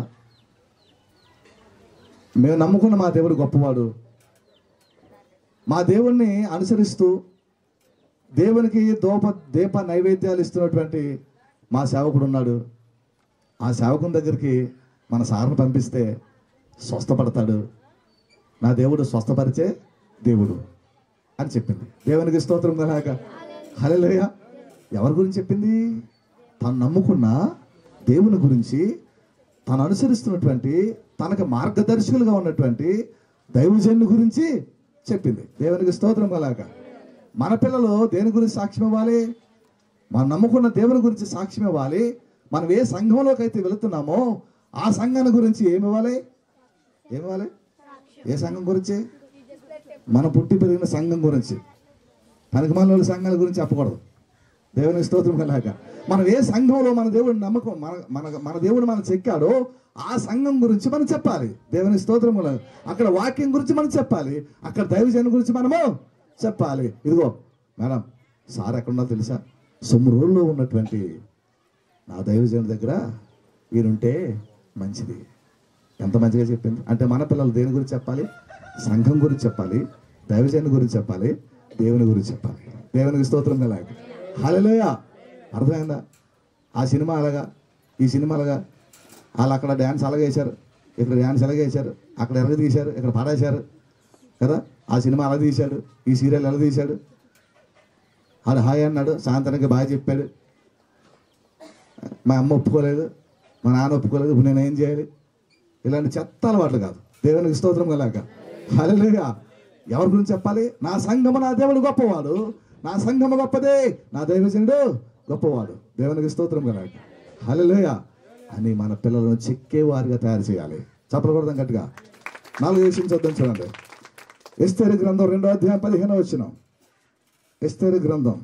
Speaker 4: మేము నమ్ముకున్న మా దేవుడు గొప్పవాడు మా దేవుణ్ణి అనుసరిస్తూ దేవునికి దోప దీప నైవేద్యాలు ఇస్తున్నటువంటి మా సేవకుడు ఉన్నాడు ఆ సేవకుని దగ్గరికి మన సార్ను పంపిస్తే స్వస్థపడతాడు నా దేవుడు స్వస్థపరిచే దేవుడు అని చెప్పింది దేవునికి స్తోత్రం కలాక హలోయ ఎవరి గురించి చెప్పింది తను నమ్ముకున్న దేవుని గురించి తను అనుసరిస్తున్నటువంటి తనకు మార్గదర్శకులుగా ఉన్నటువంటి దైవజన్ను గురించి చెప్పింది దేవునికి స్తోత్రం కలాక మన పిల్లలు దేని గురించి సాక్ష్యం ఇవ్వాలి మనం నమ్ముకున్న దేవుని గురించి సాక్ష్యం ఇవ్వాలి మనం ఏ సంఘంలోకి అయితే వెళుతున్నామో ఆ సంఘాన్ని గురించి ఏమి ఇవ్వాలి ఏమి ఇవ్వాలి ఏ సంఘం గురించి మన పుట్టి పెరిగిన సంఘం గురించి పనికి మన సంఘాల గురించి చెప్పకూడదు దేవుని స్తోత్రం కలాక మనం ఏ సంఘంలో మన దేవుడి నమ్మకం మన మన మన దేవుడు మనం చెక్కాడో ఆ సంఘం గురించి మనం చెప్పాలి దేవుని స్తోత్రం కలాక అక్కడ వాక్యం గురించి మనం చెప్పాలి అక్కడ దైవజనం గురించి మనము చెప్పాలి ఇదిగో మేడం సార్ ఎక్కడున్నా తెలుసా సొమ్మురోల్లో ఉన్నటువంటి నా దైవజనం దగ్గర వీరుంటే మంచిది ఎంత మంచిగా చెప్పింది అంటే మన పిల్లలు దేని గురించి చెప్పాలి సంఘం గురించి చెప్పాలి దైవజనం గురించి చెప్పాలి దేవుని గురించి చెప్పాలి దేవునికి స్తోత్రం కల హలోయ అర్థమైందా ఆ సినిమా అలాగా ఈ సినిమా అలాగా వాళ్ళు అక్కడ డ్యాన్స్ అలాగే వేశారు ఇక్కడ డ్యాన్స్ అలాగే వేశారు అక్కడ ఎరగ తీశారు ఇక్కడ పాడేశారు కదా ఆ సినిమా అలా తీశాడు ఈ సీరియల్ ఎలా తీశాడు ఆడు హాయ్ అన్నాడు సాయంత్రానికి బాగా చెప్పాడు మా అమ్మ ఒప్పుకోలేదు మా నాన్న ఒప్పుకోలేదు ఇప్పుడు నేను ఏం చేయాలి ఇలాంటి చెత్త అలవాట్లు కాదు దేవునికి స్తోత్రం కలాక హల్లెలూయా ఎవరి గురించి చెప్పాలి నా సంఘము నా దేవుడు గొప్పవాడు నా సంఘము గొప్పదే నా దైవజనుడు గొప్పవాడు దేవునికి స్తోత్రం కలాక హల్లెలూయా అని మన పిల్లలను చెక్కేవారిగా తయారు చేయాలి చెప్పకూడదాం గట్టిగా నాలుగు విషయం చూద్దాం చూడండి ఎస్తేరు గ్రంథం రెండో అధ్యాయం పదిహేను వచ్చిన ఎస్తేరు గ్రంథం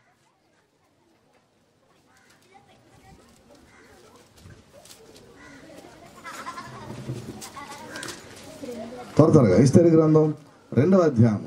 Speaker 4: త్వర త్వరగా ఇస్తరి గ్రంథం రెండవ అధ్యాయం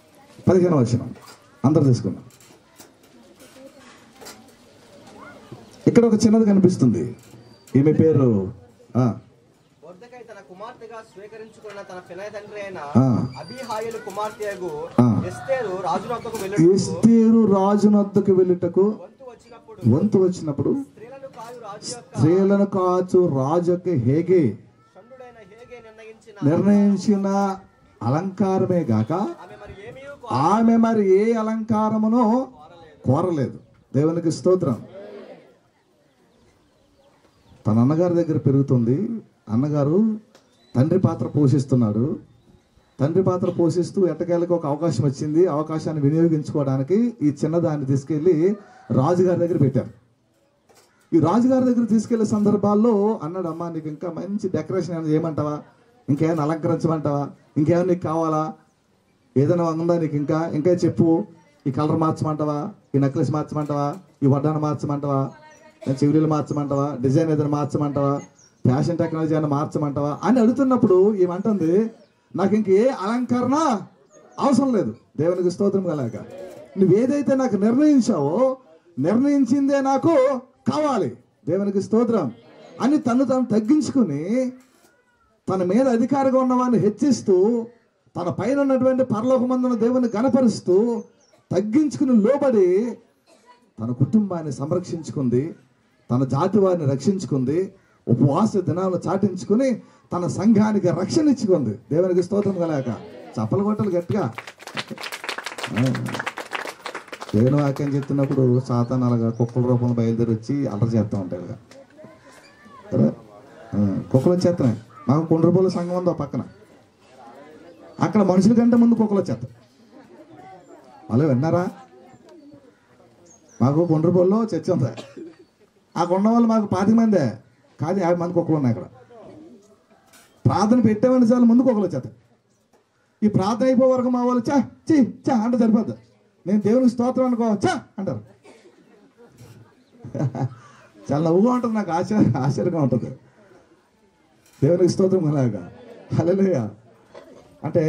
Speaker 4: పదిహేను వచ్చిన అందరు తీసుకుందాం ఇక్కడ ఒక చిన్నది కనిపిస్తుంది ఈమె పేరు ఆ,
Speaker 1: మొర్దెకై తన కుమార్తెగా స్వీకరించుకున్న తన పినయ తండ్రి అయిన
Speaker 4: ఆ.
Speaker 1: అబీహాయిలు కుమార్తెయగు
Speaker 4: ఆ.
Speaker 1: ఎస్తేరు రాజునొద్దకు వెళ్ళి
Speaker 4: ఎస్తేరు రాజునొద్దకు వెళ్ళుటకు
Speaker 1: వంతు వచ్చినప్పుడు
Speaker 4: వంతు వచ్చినప్పుడు
Speaker 1: స్త్రీలను కాయు రాజు యొక్క
Speaker 4: స్త్రీలను కాచు రాజు యొక్క హేగే
Speaker 1: షండుడైన హేగే నిర్ణయించిన
Speaker 4: నిర్ణయించిన అలంకారమే గాక
Speaker 1: ఆమె మరి ఏమీ
Speaker 4: ఆమె మరి ఏ అలంకారమును కోరలేదు దేవునికి స్తోత్రం తన అన్నగారి దగ్గర పెరుగుతుంది అన్నగారు తండ్రి పాత్ర పోషిస్తున్నాడు తండ్రి పాత్ర పోషిస్తూ ఎట్టకేళ్ళకి ఒక అవకాశం వచ్చింది అవకాశాన్ని వినియోగించుకోవడానికి ఈ చిన్నదాన్ని తీసుకెళ్ళి రాజుగారి దగ్గర పెట్టారు ఈ రాజుగారి దగ్గర తీసుకెళ్లే సందర్భాల్లో అన్నాడు అమ్మా నీకు ఇంకా మంచి డెకరేషన్ ఏమైనా చేయమంటావా ఇంకేమైనా అలంకరించమంటావా ఇంకేమైనా నీకు కావాలా ఏదైనా ఉందా నీకు ఇంకా ఇంకా చెప్పు ఈ కలర్ మార్చమంటావా ఈ నెక్లెస్ మార్చమంటావా ఈ వడ్డాను మార్చమంటావా చెవిలీలు మార్చమంటావా డిజైన్ ఏదైనా మార్చమంటావా ఫ్యాషన్ టెక్నాలజీ ఏమైనా మార్చమంటావా అని అడుగుతున్నప్పుడు ఏమంటుంది నాకు ఇంక ఏ అలంకరణ అవసరం లేదు దేవునికి స్తోత్రం కలాక నువ్వు ఏదైతే నాకు నిర్ణయించావో నిర్ణయించిందే నాకు కావాలి దేవునికి స్తోత్రం అని తను తను తగ్గించుకుని తన మీద అధికారిగా ఉన్నవాడిని హెచ్చిస్తూ తన పైన ఉన్నటువంటి పరలోకమందున దేవుని గనపరుస్తూ తగ్గించుకుని లోబడి తన కుటుంబాన్ని సంరక్షించుకుంది తన జాతి వారిని రక్షించుకుంది ఉపవాస దినాలను చాటించుకుని తన సంఘానికి రక్షణ ఇచ్చుకుంది దేవునికి స్తోత్రం కలాక చప్పలు కొట్టలు గట్టిగా ఆ. దేవుని వాక్యం చెప్తున్నప్పుడు సాతాన్ అలాగా కుక్కల రూపంలో బయలుదేరి వచ్చి అల్లరి చేస్తూ ఉంటాయి ఇలాగా. కదా ఆ, కుక్కలు వచ్చేస్తున్నాయి మాకు కొండ్రబోలు సంఘం ఉందో పక్కన అక్కడ మనుషుల కంటే ముందు కుక్కలు వచ్చేస్తాయి వాళ్ళు విన్నారా మాకు కొండ్రబోల్లో చర్చ ఉంది ఆ కొండ వాళ్ళు మాకు పాతిక మందే కాదు యాభై మంది కుక్కలు ఉన్నాయి అక్కడ ప్రార్థన పెట్టామని చాలు ముందు కుక్కలు వచ్చేస్తాయి ఈ ప్రార్థన అయిపోయే వరకు మా వాళ్ళు చా చీ చా అంటే సరిపోద్ది నేను దేవునికి స్తోత్రం అనుకో చా అంటారు చాలా నవ్వుగా ఉంటుంది నాకు ఆశ్చర్య ఆశ్చర్యంగా ఉంటుంది దేవునికి స్తోత్రం అలాగా హల్లెలూయ అంటే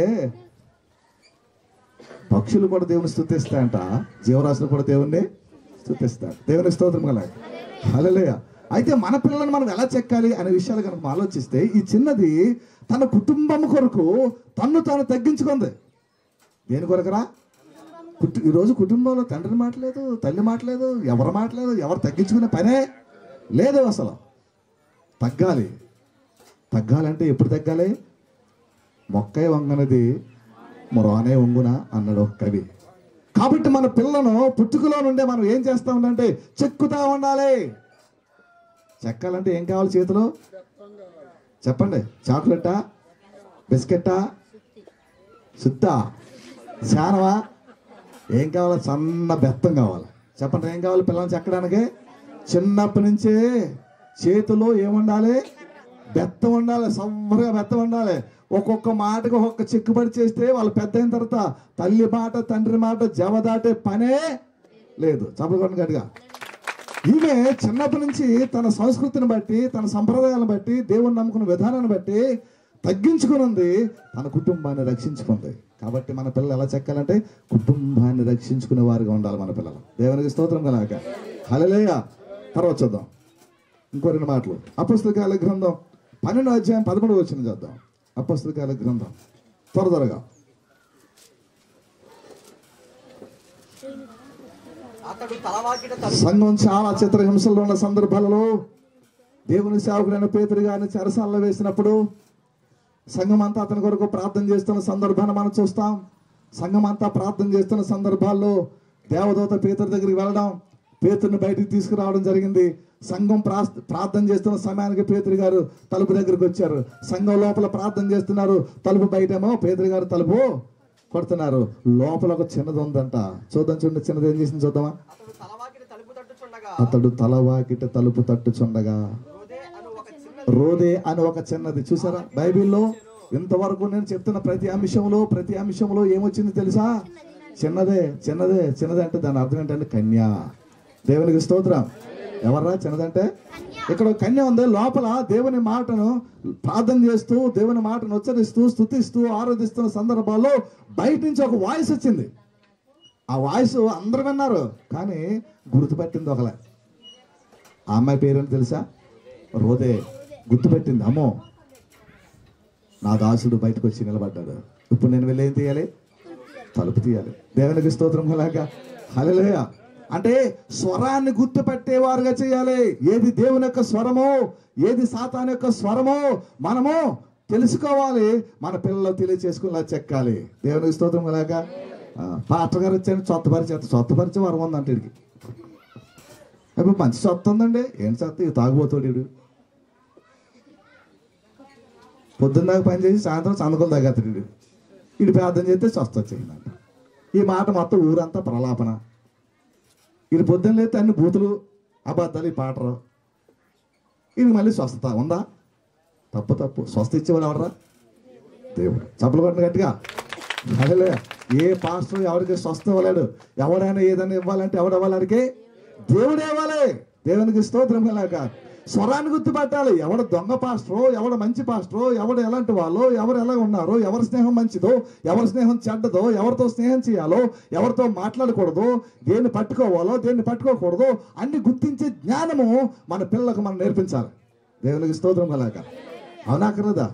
Speaker 4: పక్షులు కూడా దేవుని స్థుతిస్తాయంట జీవరాశులు కూడా దేవుణ్ణి స్థుతిస్తాయి దేవునికి స్తోత్రం అలాగా హల్లెలూయ అయితే మన పిల్లలను మనం ఎలా చెక్కాలి అనే విషయాలు కనుక మనం ఆలోచిస్తే ఈ చిన్నది తన కుటుంబం కొరకు తన్ను తాను తగ్గించుకుంది దేని కొరకరా కుటు ఈరోజు కుటుంబంలో తండ్రి మాట్లేదు తల్లి మాట్లేదు ఎవరు మాట్లేదు ఎవరు తగ్గించుకునే పనే లేదు అసలు తగ్గాలి తగ్గాలంటే ఎప్పుడు తగ్గాలి మొక్కే వంగనది మొరానే వంగున అన్నాడు ఒక కవి కాబట్టి మన పిల్లను పుట్టుకలో నుండే మనం ఏం చేస్తా ఉందంటే చెక్కుతా ఉండాలి చెక్కాలంటే ఏం కావాలి చేతిలో చెప్పండి చాక్లెటా బిస్కెట్టా సుత్తా శానవా ఏం కావాలి సన్న బెత్తం కావాలి చెప్పండి ఏం కావాలి పిల్లల్ని చెక్కడానికి చిన్నప్పటి నుంచే చేతిలో ఏముండాలి బెత్తం ఉండాలి సమ్మరుగా బెత్తం ఉండాలి ఒక్కొక్క మాటకు ఒక్కొక్క చెక్కుబడి చేస్తే వాళ్ళు పెద్ద అయిన తర్వాత తల్లి మాట తండ్రి మాట జవ దాటే పనే లేదు చెప్పకుండా గట్టిగా ఈమె చిన్నప్పటి నుంచి తన సంస్కృతిని బట్టి తన సంప్రదాయాలను బట్టి దేవుని నమ్ముకున్న విధానాన్ని బట్టి తగ్గించుకుని ఉంది తన కుటుంబాన్ని రక్షించుకుంది కాబట్టి మన పిల్లలు ఎలా చెక్కాలంటే కుటుంబాన్ని రక్షించుకునే వారుగా ఉండాలి మన పిల్లలు దేవునికి స్తోత్రం కలాక హలలేయ తర్వాత చూద్దాం ఇంకో రెండు మాటలు అపుస్తకాల గ్రంథం పన్నెండు అధ్యాయం పదకొండు వచ్చిన చూద్దాం అపుస్తకాల గ్రంథం త్వర త్వరగా
Speaker 1: అతడు తలవాకిట తలుపు
Speaker 4: సంఘం చాలా చిత్రహింసల్లో ఉన్న సందర్భాలలో దేవుని సేవకుడైన పేతురు గారిని చెరసాలలో వేసినప్పుడు సంఘం అంతా అతని కొరకు ప్రార్థన చేస్తున్న సందర్భాన్ని మనం చూస్తాం సంఘం అంతా ప్రార్థన చేస్తున్న సందర్భాల్లో దేవదూత పేతురు దగ్గరికి వెళ్ళడం పేతురుని బయటికి తీసుకురావడం జరిగింది సంఘం ప్రాస్- ప్రార్థన చేస్తున్న సమయానికి పేతురు గారు తలుపు దగ్గరికి వచ్చారు సంఘం లోపల ప్రార్థన చేస్తున్నారు తలుపు బయటేమో పేతురు గారు తలుపు కొడుతున్నారు లోపల ఒక చిన్నది ఉందంట చూద్దాం చూడండి చిన్నది ఏం చేసింది చూద్దామా
Speaker 1: అతడు తలవాకిట తలుపు తట్టుచుండగా
Speaker 4: అతడు తలవాకిట తలుపు తట్టుచుండగా
Speaker 1: రోదే అను ఒక చిన్న
Speaker 4: రోదే అని ఒక చిన్నది చూసారా బైబిల్లో ఇంతవరకు నేను చెప్తున్న ప్రతి అంశంలో ప్రతి అంశంలో ఏమొచ్చింది తెలుసా చిన్నదే చిన్నదే చిన్నదే అంటే దాని అర్థం ఏంటంటే కన్య దేవునికి స్తోత్రం ఎవర్రా చిన్నదంటే ఇక్కడ ఒక కన్య ఉంది లోపల దేవుని మాటను ప్రార్థన చేస్తూ దేవుని మాటను ఉచ్చరిస్తూ స్తుతిస్తూ ఆరాధిస్తున్న సందర్భాల్లో బయట నుంచి ఒక వాయిస్ వచ్చింది ఆ వాయిస్ అందరు విన్నారు కానీ గుర్తుపట్టింది ఒకలే ఆ అమ్మాయి పేరేంటి తెలుసా రోదే గుర్తుపెట్టింది అమ్మో నా దాసుడు బయటకు వచ్చి నిలబడ్డాడు ఇప్పుడు నేను వెళ్ళి ఏం తీయాలి తలుపు తీయాలి దేవునికి స్తోత్రం అలాగా హల్లెలూయా అంటే స్వరాన్ని గుర్తుపెట్టేవారుగా చేయాలి ఏది దేవుని యొక్క స్వరమో ఏది సాతాన్ యొక్క స్వరమో మనము తెలుసుకోవాలి మన పిల్లలు తెలియచేసుకునేలా చెక్కాలి దేవునికి స్తోత్రం అలాగా పాస్టర్ గారు వచ్చాను చొత్తపరిచేత చొత్తపరిచే వరం ఉందంట వీడికి ఇప్పుడు మంచి సొత్త ఉందండి ఏం సొత్త ఇది తాగుబోతాడు వీడు పొద్దున్న దాకా పని చేసి సాయంత్రం సందకులు తగ్గతాడు వీడు వీడు ప్రార్థన చేస్తే స్వస్థ వచ్చిందంట ఈ మాట మొత్తం ఊరంతా ప్రలాపన వీడు పొద్దున్న లేస్తే అన్ని బూతులు అబద్ధాలు ఈ పాటరు ఇది మళ్ళీ స్వస్థత ఉందా తప్పు తప్పు స్వస్థ ఇచ్చేవాడు ఎవడరా దేవుడు చప్పలు కొట్టిన గట్టిగా అదేలే ఏ పాస్టర్ ఎవరికి స్వస్థ ఇవ్వలేడు ఎవడైనా ఏదైనా ఇవ్వాలంటే ఎవడు ఇవ్వాలడికి దేవుడే ఇవ్వాలి దేవునికి స్తోత్రం కలాక స్వరాన్ని గుర్తుపట్టాలి ఎవడ దొంగ పాస్టరో ఎవడ మంచి పాస్టరో ఎవడు ఎలాంటి వాళ్ళు ఎవరు ఎలా ఉన్నారో ఎవరి స్నేహం మంచిదో ఎవరి స్నేహం చెడ్డదో ఎవరితో స్నేహం చేయాలో ఎవరితో మాట్లాడకూడదు దేన్ని పట్టుకోవాలో దేన్ని పట్టుకోకూడదు అన్ని గుర్తించే జ్ఞానము మన పిల్లలకు మనం నేర్పించాలి దేవునికి స్తోత్రం కలాక అవునాకరదా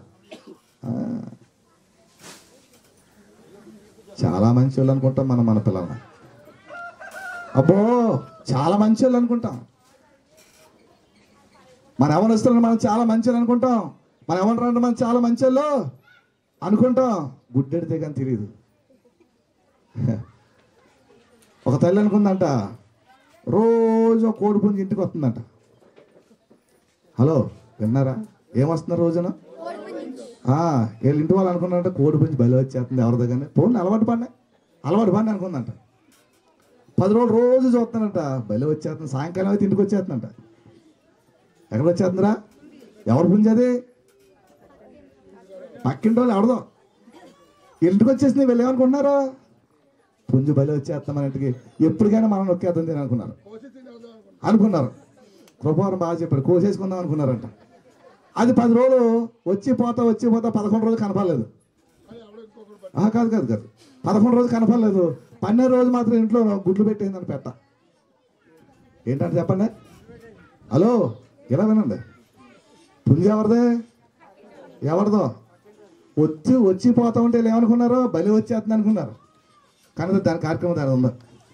Speaker 4: చాలా మంచి వాళ్ళు అనుకుంటాం మనం మన పిల్లల్ని అబ్బో చాలా మంచి వాళ్ళు అనుకుంటాం మన ఎవరిస్తున్నారు మనం చాలా మంచి వాళ్ళు అనుకుంటాం మన ఎవరు మనం చాలా మంచి వాళ్ళు అనుకుంటాం గుడ్డెడితే కానీ తెలియదు ఒక తల్లి అనుకుందంట రోజు ఒక కోడి పుంజు ఇంటికి వస్తుందంట హలో విన్నారా ఏమొస్తున్నారు రోజున ఆ, వీళ్ళ ఇంటి వాళ్ళు అనుకున్నారంటే కోడి పుంజు బలి వచ్చేస్తుంది ఎవరి దగ్గర పోండి అలవాటు పడినా అలవాటు పడిన అనుకుందంట పది రోజులు రోజు చూస్తానంట బలి వచ్చేస్తుంది సాయంకాలం అయితే ఇంటికి వచ్చేస్తుందంట ఎక్కడ వచ్చేస్తుందిరా ఎవరు పుంజు అది పక్కింటి వాళ్ళు ఎవడదో ఇంటికి వచ్చేసింది వీళ్ళు ఏమనుకుంటున్నారు పుంజు బలి వచ్చేస్తాం మన ఇంటికి ఎప్పటికైనా మనం నొక్కేద్దాం తిని అనుకున్నారు అనుకున్నారు కృపారం బాగా చెప్పారు కోసేసుకుందాం అనుకున్నారంట అది పది రోజులు వచ్చి పోతా వచ్చి పోతా పదకొండు రోజులు కనపడలేదు ఆ, కాదు కాదు కాదు పదకొండు రోజులు కనపడలేదు పన్నెండు రోజు మాత్రం ఇంట్లో గుడ్లు పెట్టిందని పెట్ట ఏంటంటే చెప్పండి హలో ఇలా వినండి పుంజు ఎవరిదే ఎవరిదో వచ్చి వచ్చి పోతా ఉంటే వీళ్ళు ఏమనుకున్నారు బలి వచ్చేస్తుంది అనుకున్నారు కానీ దాని కార్యక్రమం దాని ఉంది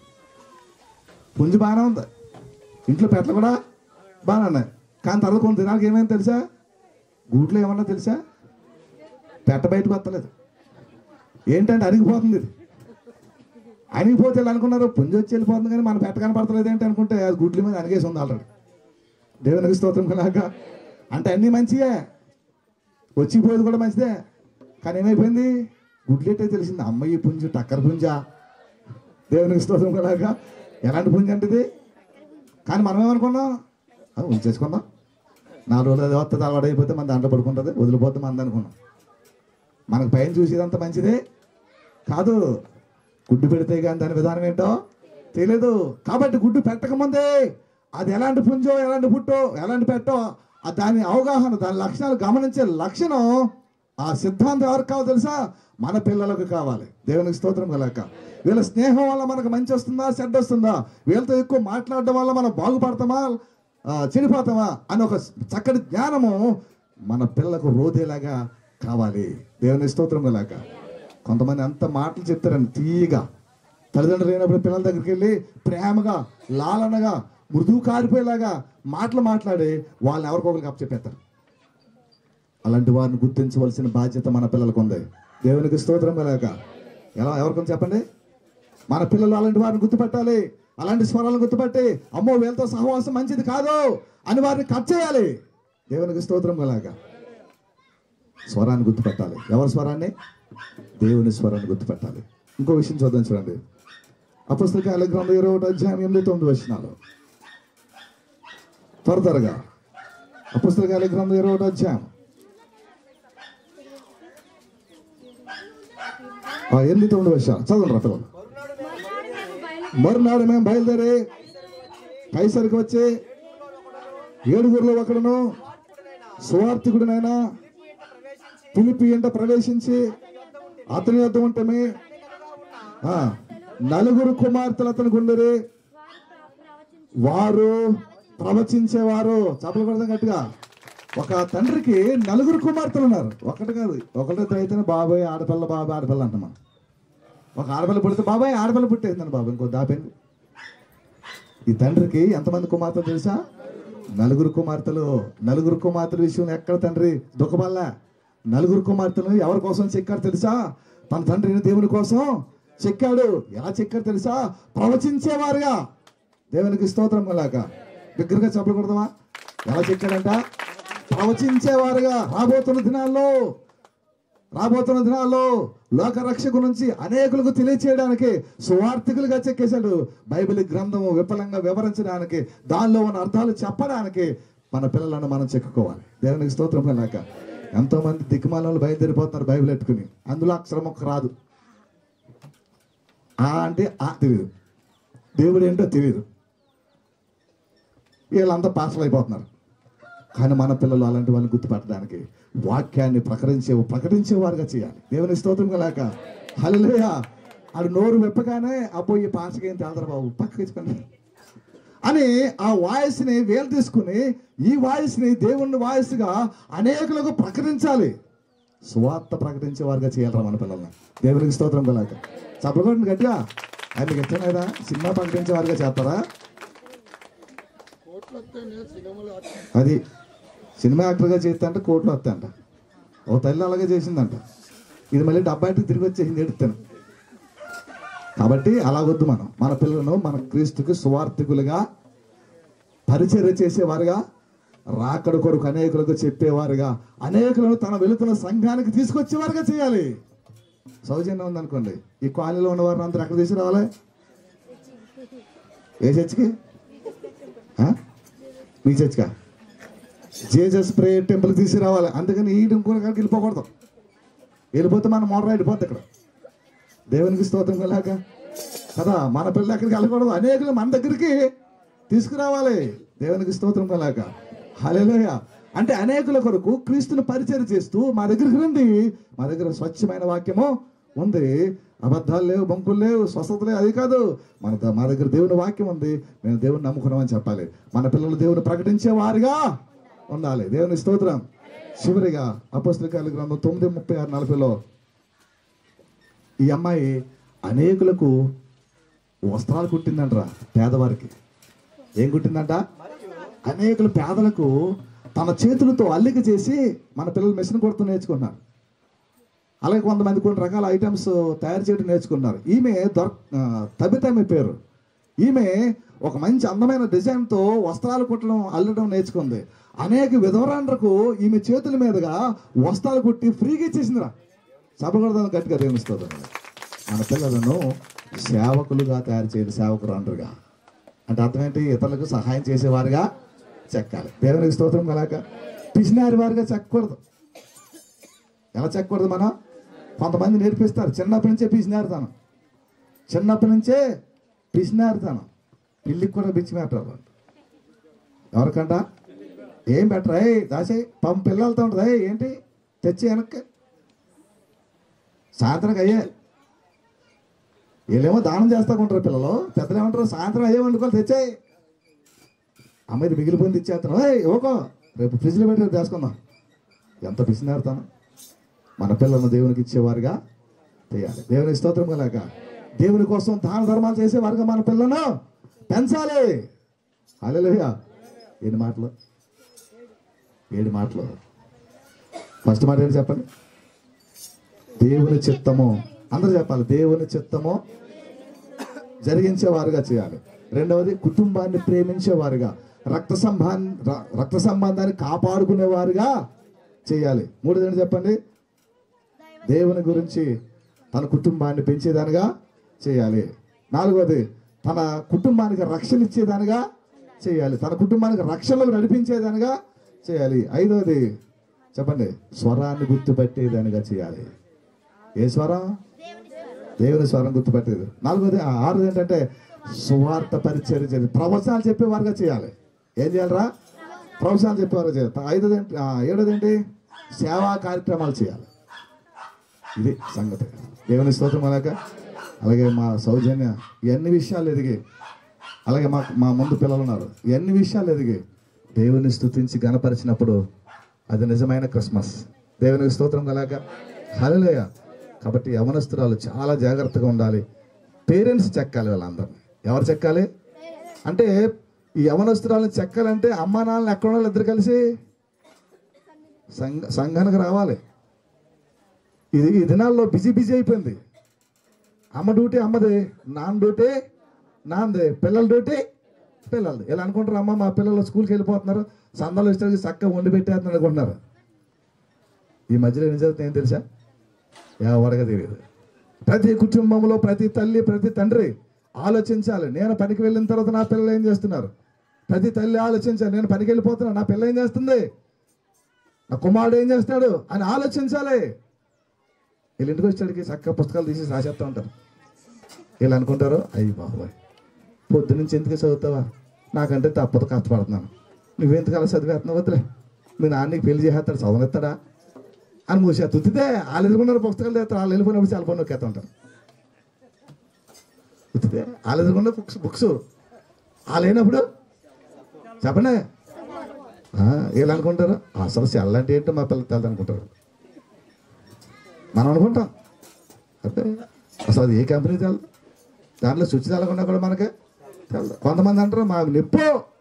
Speaker 4: పుంజు బాగానే ఉంది ఇంట్లో పెట్టలు కూడా బాగానే ఉన్నాయి కానీ తర్వాత కొన్ని దినాలకు ఏమైంది తెలుసా గూట్లో ఏమన్నా తెలుసా పెట్ట బయటకు వస్తలేదు ఏంటంటే అరిగిపోతుంది ఇది అరిగిపోతే వీళ్ళు అనుకున్నారు పుంజు వచ్చి వెళ్ళిపోతుంది కానీ మన పెట్ట కనపడతలేదు ఏంటి అనుకుంటే అది గుడ్ల మీద అనిగేసి ఉంది ఆల్రెడీ దేవునికి స్తోత్రం కలాక అంటే అన్నీ మంచియే వచ్చిపోయేది కూడా మంచిదే కానీ ఏమైపోయింది గుడ్లెట్టే తెలిసింది అమ్మాయి పుంజు టక్కర పుంజా దేవునికి స్తోత్రం కలాక ఎలాంటి పుంజు అంటే ఇది కానీ మనం ఏమనుకున్నాం అది ఉంచేసుకుందాం నాలుగు రోజులు అది వస్తుంది అలవాటు అయిపోతే మన దాంట్లో పడుకుంటుంది వదిలిపోతే మంది అనుకున్నాం మనకు పైన చూసేదంత మంచిదే కాదు గుడ్డు పెడితే కానీ దాని విధానం ఏంటో తెలియదు కాబట్టి గుడ్డు పెట్టకముందే అది ఎలాంటి పుంజో ఎలాంటి పుట్టో ఎలాంటి పెట్టో ఆ దాని అవగాహన దాని లక్షణాలు గమనించే లక్షణం ఆ సిద్ధాంతం ఎవరికి కావాలి తెలుసా మన పిల్లలకు కావాలి దేవునికి స్తోత్రం కలక వీళ్ళ స్నేహం వల్ల మనకు మంచి వస్తుందా చెడ్డ వస్తుందా వీళ్ళతో ఎక్కువ మాట్లాడడం వల్ల మనం బాగుపడతామా ఆ, చెడిపోతామా అని ఒక చక్కటి జ్ఞానము మన పిల్లలకు రోదేలాగా కావాలి దేవుని స్తోత్రం కలక కొంతమంది అంత మాటలు చెప్తారండి తీయగా తల్లిదండ్రులు లేనప్పుడు పిల్లల దగ్గరికి వెళ్ళి ప్రేమగా లాలనగా మృదువు కారిపోయేలాగా మాటలు మాట్లాడి వాళ్ళని ఎవరికొకరికి అప్పచెప్పేస్తారు అలాంటి వారిని గుర్తించవలసిన బాధ్యత మన పిల్లలకు ఉంది దేవునికి స్తోత్రం కలక ఎలా ఎవరికొని చెప్పండి మన పిల్లలు అలాంటి వారిని గుర్తుపెట్టాలి అలాంటి స్వరాలను గుర్తుపెట్టి అమ్మో వీళ్ళతో సహవాసం మంచిది కాదు అని వారిని కట్ చేయాలి దేవునికి స్తోత్రం కలక స్వరాన్ని గుర్తుపెట్టాలి ఎవరి స్వరాన్ని దేవుని స్వరాన్ని గుర్తుపెట్టాలి ఇంకో విషయం చూద్దాం చూడండి అపుస్తకాల గ్రంథం ఇరవై ఒకటి అధ్యాయం ఎనిమిది తొమ్మిది వచ్చినాలు త్వర త్వరగా అపుస్తకాల గ్రంథం ఇరవై ఒకటి అధ్యాయం ఆ, ఎనిమిది తొమ్మిది వచ్చాను చదవండి రా పిల్లలు మరునాడు మేము బయలుదేరి కైసరికి వచ్చి ఏడుగురిలో ఒకడును సువార్థికుడినైనా పిలిపి ఎంట ప్రవేశించి అతని యొద్ద ఉంటమే ఆ, నలుగురు కుమార్తెలు అతనికి ఉండరు వారు ప్రవచించేవారు చప్పలు కొడదాం గట్టిగా ఒక తండ్రికి నలుగురు కుమార్తెలు ఉన్నారు ఒకటి కాదు ఒకటిద్దరు అయితేనే బాబాయ్ ఆడపిల్ల బాబాయ్ ఆడపిల్ల అంటాం మనం ఒక ఆడపిల్ల పుడితే బాబాయ్ ఆడపిల్ల పుట్టేసిందని బాబాయ్ ఇంకో దాపింది ఈ తండ్రికి ఎంతమంది కుమార్తెలు తెలుసా నలుగురు కుమార్తెలు నలుగురు కుమార్తెల విషయం ఎక్కడ తండ్రి దుఃఖపల్లా నలుగురు కుమార్తెలు ఎవరి కోసం చెక్కాడు తెలుసా తన తండ్రిని దేవుని కోసం చెక్కాడు ఎలా చెక్కాడు తెలుసా ప్రవచించేవారుగా దేవునికి స్తోత్రం లాగా దగ్గరగా చెప్పకూడదమా ఎలా చెక్కాడంట ప్రవచించేవారుగా రాబోతున్న దినాల్లో రాబోతున్న దినాల్లో లోక రక్షకు నుంచి అనేకులకు తెలియచేయడానికి సువార్థికులుగా చెక్కేశాడు బైబిల్ గ్రంథము విఫలంగా వివరించడానికి దానిలో ఉన్న అర్థాలు చెప్పడానికి మన పిల్లలను మనం చెక్కుకోవాలి దేవునికి స్తోత్రం లేక ఎంతో మంది దిక్కుమాలను బయలుదేరిపోతున్నారు బైబిల్ ఎట్టుకుని అందులో అక్షరం ఒక్క రాదు ఆ అంటే ఆ తెలియదు దేవుడు ఏంటో తెలియదు వీళ్ళంతా పాసలు అయిపోతున్నారు కానీ మన పిల్లలు అలాంటి వాళ్ళని గుర్తుపట్టడానికి వాక్యాన్ని ప్రకటించే ప్రకటించేవారుగా చేయాలి దేవుని స్తోత్రం లేక హల్లెలూయ ఆడు నోరు విప్పగానే అబ్బో ఈ పాసకి ఏం తేలదరా బాబు పక్కకి ఇచ్చుకోండి అని ఆ వాయిస్ని వేలు తీసుకుని ఈ వాయిస్ని దేవుని వాయిస్గా అనేకులకు ప్రకటించాలి సువార్త ప్రకటించే వారుగా చేయాలరా మన పిల్లల్ని దేవునికి స్తోత్రం కలాక చప్పకొండి గట్టిగా ఆయనకి ఎట్లనేదా సినిమా ప్రకటించే వారుగా చేస్తారా అది సినిమా యాక్టర్గా చేస్తా కోట్లు వస్తాయంట ఓ తల్లి అలాగే చేసిందంట ఇది మళ్ళీ డబ్బా ఇంటికి తిరిగి వచ్చేసింది ఎడుతాను కాబట్టి అలాగొద్దు మనం మన పిల్లలను మన క్రీస్తుకి సువార్థికులుగా పరిచర్య చేసేవారుగా రాకడ కొరకు అనేకులకు చెప్పేవారుగా అనేకులను తన వెళుతున్న సంఘానికి తీసుకొచ్చేవారుగా చేయాలి సౌజన్యం ఉందనుకోండి ఈ కాలనీలో ఉన్న వారిని అందరూ ఎక్కడ తీసుకురావాలి ఏ చర్చికి ఆ? మీ చర్చికా జేజస్ ప్రేయర్ టెంపుల్ తీసుకురావాలి అందుకని ఈ ఇంకో కాడికి వెళ్ళిపోకూడదు వెళ్ళిపోతే మన మోడర్ వెళ్ళిపోద్ది ఇక్కడ దేవునికి స్తోత్రం కలాక కదా మన పిల్లలు ఎక్కడికి వెళ్ళకూడదు అనేకులు మన దగ్గరికి తీసుకురావాలి దేవునికి స్తోత్రం కలాక హలేలోయ అంటే అనేకుల కొరకు క్రీస్తుని పరిచయం చేస్తూ మా దగ్గరికి రండి మా దగ్గర స్వచ్ఛమైన వాక్యము ఉంది అబద్ధాలు లేవు బంకులు లేవు స్వస్థత లేవు అది కాదు మన ద- మా దగ్గర దేవుని వాక్యం ఉంది మేము దేవుని నమ్ముకున్నామని చెప్పాలి మన పిల్లలు దేవుని ప్రకటించే వారుగా ఉండాలి దేవుని స్తోత్రం చివరిగా అపస్తుకాల గ్రంథం తొమ్మిది ముప్పై ఆరు నలభైలో ఈ అమ్మాయి అనేకులకు వస్త్రాలు కుట్టిందంటరా పేదవారికి ఏం కుట్టిందంట అనేకులు పేదలకు తన చేతులతో అల్లిక చేసి మన పిల్లలు మెషిన్ కొడుతూ నేర్చుకున్నారు అలాగే కొంతమంది కొన్ని రకాల ఐటమ్స్ తయారు చేయడం నేర్చుకున్నారు ఈమె దొర ఆ, తబిత ఆమె పేరు ఈమె ఒక మంచి అందమైన డిజైన్తో వస్త్రాలు కుట్టడం అల్లడం నేర్చుకుంది అనేక విధవరాండ్రకు ఈమె చేతుల మీదుగా వస్త్రాలు కుట్టి ఫ్రీగా ఇచ్చేసిందిరా సభకూడదని గట్టిగా ప్రేమిస్తుంది మన పిల్లలను సేవకులుగా తయారు చేయదు సేవకురాండ్రుగా అంటే అర్థం ఏంటి ఇతరులకు సహాయం చేసేవారుగా చెక్కాలి దేవునికి స్తోత్రం కలాక పిసినారి వారిగా చెక్కకూడదు ఎలా చెక్కకూడదు మనం కొంతమంది నేర్పిస్తారు చిన్నప్పటి నుంచే పిసినారుతాను చిన్నప్పటి నుంచే పిసినారుతాను పిల్లికి కూడా పిచ్చి పెట్టారు వాళ్ళు. ఎవరికంట ఏం పెట్టరా ఏ దాసే పంప పిల్లలతో ఉంటుంది "ఏయ్, ఏంటి తెచ్చి వెనక్కి సాయంత్రం అయ్యే వీళ్ళేమో దానం చేస్తా ఉంటారు పిల్లలు పెద్దలు ఏమంటారు సాయంత్రం అయ్యే వండుకోవాలి తెచ్చాయి అమ్మాయి మిగిలిపోయింది ఇచ్చేస్తాను ఏ ఓకో రేపు ఫ్రిడ్జ్లో పెట్టి రేపు చేసుకుందాం ఎంత పిసినారుతాను మన పిల్లలను దేవునికి ఇచ్చేవారుగా చేయాలి దేవునికి స్తోత్రం కలాక దేవుని కోసం దాన ధర్మాలు చేసేవారుగా మన పిల్లను పెంచాలి అలెలుయా ఏడు మాటలు ఏడు మాటలు ఫస్ట్ మాట ఏంటి చెప్పండి దేవుని చిత్తము అందరూ చెప్పాలి దేవుని చిత్తము జరిగించేవారుగా చేయాలి రెండవది కుటుంబాన్ని ప్రేమించేవారుగా రక్త సంబంధ రక్త సంబంధాన్ని కాపాడుకునేవారుగా చేయాలి మూడోది ఏంటి చెప్పండి దేవుని గురించి తన కుటుంబాన్ని పెంచేదానిగా చేయాలి నాలుగోది తన కుటుంబానికి రక్షణ ఇచ్చేదానిగా చేయాలి తన కుటుంబానికి రక్షణలు నడిపించేదానిగా చేయాలి ఐదోది చెప్పండి స్వరాన్ని గుర్తుపెట్టేదానిగా చేయాలి ఏ స్వరం దేవుని స్వరం గుర్తుపెట్టేది నాలుగోది ఆ ఆరోది ఏంటంటే సువార్త పరిచయం చేయాలి ప్రవచనాలు చెప్పేవారుగా చేయాలి ఏం చేయాలరా ప్రవచనాలు చెప్పేవారు చేయాలి ఐదోది ఏంటి ఆ, ఏడోది ఏంటి సేవా కార్యక్రమాలు చేయాలి ఇది సంగతి దేవుని స్తోత్రం అలాగ అలాగే మా సౌజన్య ఇవన్నీ విషయాలు ఎదిగి అలాగే మా మా ముందు పిల్లలు ఉన్నారు ఎన్ని విషయాలు ఎదిగాయి దేవుని స్తుతించి గణపరిచినప్పుడు అది నిజమైన క్రిస్మస్ దేవునికి స్తోత్రం కలాక హల్లెలూయా కాబట్టి యవనస్తురాలు చాలా జాగ్రత్తగా ఉండాలి పేరెంట్స్ చెక్కాలి వీళ్ళందరూ ఎవరు చెక్కాలి అంటే ఈ యవనస్తురాలను చెక్కాలంటే అమ్మా నాన్నలు ఎక్కడ ఉండాలి ఇద్దరు కలిసి సంఘ సంఘానికి రావాలి ఇది ఈ దినాల్లో బిజీ బిజీ అయిపోయింది అమ్మ డ్యూటీ అమ్మది నాన్న డ్యూటీ నాన్నది పిల్లల డ్యూటీ పిల్లలది ఇలా అనుకుంటారు అమ్మ మా పిల్లలు స్కూల్కి వెళ్ళిపోతున్నారు సందాలు ఇష్టం చక్కగా వండి పెట్టేస్తున్నారు అనుకుంటున్నారు ఈ మధ్యలో ఏం జరుగుతుంది ఏం తెలుసా ఎవరిగా తెలియదు ప్రతి కుటుంబంలో ప్రతి తల్లి ప్రతి తండ్రి ఆలోచించాలి నేను పనికి వెళ్ళిన తర్వాత నా పిల్లలు ఏం చేస్తున్నారు ప్రతి తల్లి ఆలోచించాలి నేను పనికి వెళ్ళిపోతున్నాను నా పిల్ల ఏం చేస్తుంది నా కుమారుడు ఏం చేస్తాడు అని ఆలోచించాలి వీళ్ళు ఇంటికి వచ్చేటికి చక్కగా పుస్తకాలు తీసి రాసేస్తూ ఉంటారు వీళ్ళు అనుకుంటారు అయ్యి బాబాయ్ పొద్దు నుంచి ఎందుకు చదువుతావా నాకంటే తప్పదు కష్టపడుతున్నాను నువ్వెందుకు చదివేస్తున్నావు వద్దులే మీ నాన్నకి పెళ్లి చేసేస్తాడు చదవనిస్తాడా అని మూసే తుత్తితే వాళ్ళు ఎదుర్కొన్నారు పుస్తకాలు తెస్తారు వాళ్ళు వెళ్ళిపోయినప్పుడు చాలా పని నొక్కేస్తూ ఉంటారు తుత్తితే వాళ్ళు ఎదుర్కొన్న బుక్స్ బుక్స్ వాళ్ళు అయినప్పుడు చెప్పండి ఆ, వీళ్ళు అనుకుంటారు అసలు సెల్ అంటే ఏంటో మా పిల్లలు తెలదు అనుకుంటారు మనం అనుకుంటాం అంటే అసలు అది ఏ కంపెనీ తెలదు దాంట్లో స్విచ్ తెలకుండా కూడా మనకి తెలదు కొంతమంది అంటారు మా నిప్పు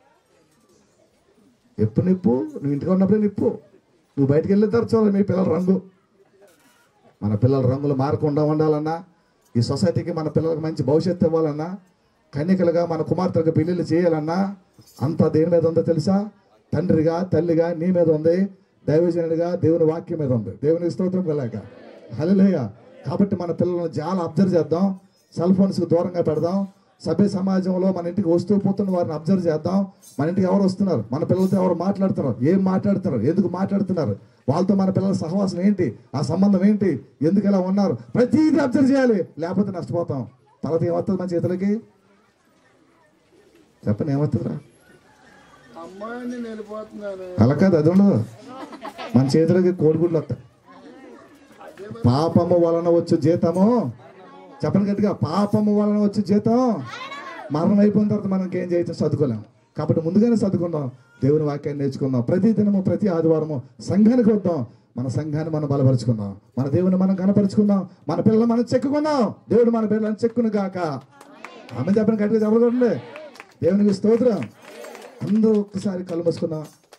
Speaker 4: ఎప్పుడు నిప్పు నువ్వు ఇంటికి ఉన్నప్పుడే నిప్పు నువ్వు బయటికి వెళ్ళిన తర్వాత చూడాలి మీ పిల్లల రంగు మన పిల్లల రంగులు మారకుండా ఉండాలన్నా ఈ సొసైటీకి మన పిల్లలకు మంచి భవిష్యత్తు ఇవ్వాలన్నా కన్యకలుగా మన కుమార్తెలకు పెళ్ళిళ్ళు చేయాలన్నా అంత దేని మీద ఉందో తెలుసా తండ్రిగా తల్లిగా నీ మీద ఉంది దైవజనుడిగా దేవుని వాక్యం మీద ఉంది దేవుని స్తోత్రం కలాక హల్లెలూయా కాబట్టి మన పిల్లలను చాలా అబ్జర్వ్ చేద్దాం సెల్ ఫోన్స్కి దూరంగా పెడదాం సభ్య సమాజంలో మన ఇంటికి వస్తూ పోతున్న వారిని అబ్జర్వ్ చేద్దాం మన ఇంటికి ఎవరు వస్తున్నారు మన పిల్లలతో ఎవరు మాట్లాడుతున్నారు ఏం మాట్లాడుతున్నారు ఎందుకు మాట్లాడుతున్నారు వాళ్ళతో మన పిల్లల సహవాసం ఏంటి ఆ సంబంధం ఏంటి ఎందుకు ఇలా ఉన్నారు ప్రతిదీ అబ్జర్వ్ చేయాలి లేకపోతే నష్టపోతాం తర్వాత ఏమవుతుంది మన చేతులకి చెప్పండి ఏమవుతుందిరా
Speaker 5: అమ్మాయిని వెళ్ళిపోతున్నాను
Speaker 4: అలా కాదు అది ఉండదు మన చేతులకి కోడిగుడ్లు వస్తాయి పాపము వలన వచ్చు జీతము చెప్పండి గట్టిగా పాపము వలన వచ్చు జీతం మరణం అయిపోయిన తర్వాత మనం ఇంకేం చేయొచ్చు చదువుకోలేం కాబట్టి ముందుగానే చదువుకుందాం దేవుని వాక్యాన్ని నేర్చుకుందాం ప్రతి దినము ప్రతి ఆదివారము సంఘానికి వద్దాం మన సంఘాన్ని మనం బలపరుచుకుందాం మన దేవుని మనం కనపరుచుకుందాం మన పిల్లలు మనం చెక్కుకుందాం దేవుడు మన పిల్లలను చెక్కును గాక ఆమె చెప్పండి గట్టిగా చెప్పకూడదు దేవునికి స్తోత్రం అందరూ ఒక్కసారి కళ్ళు మూసుకుందాం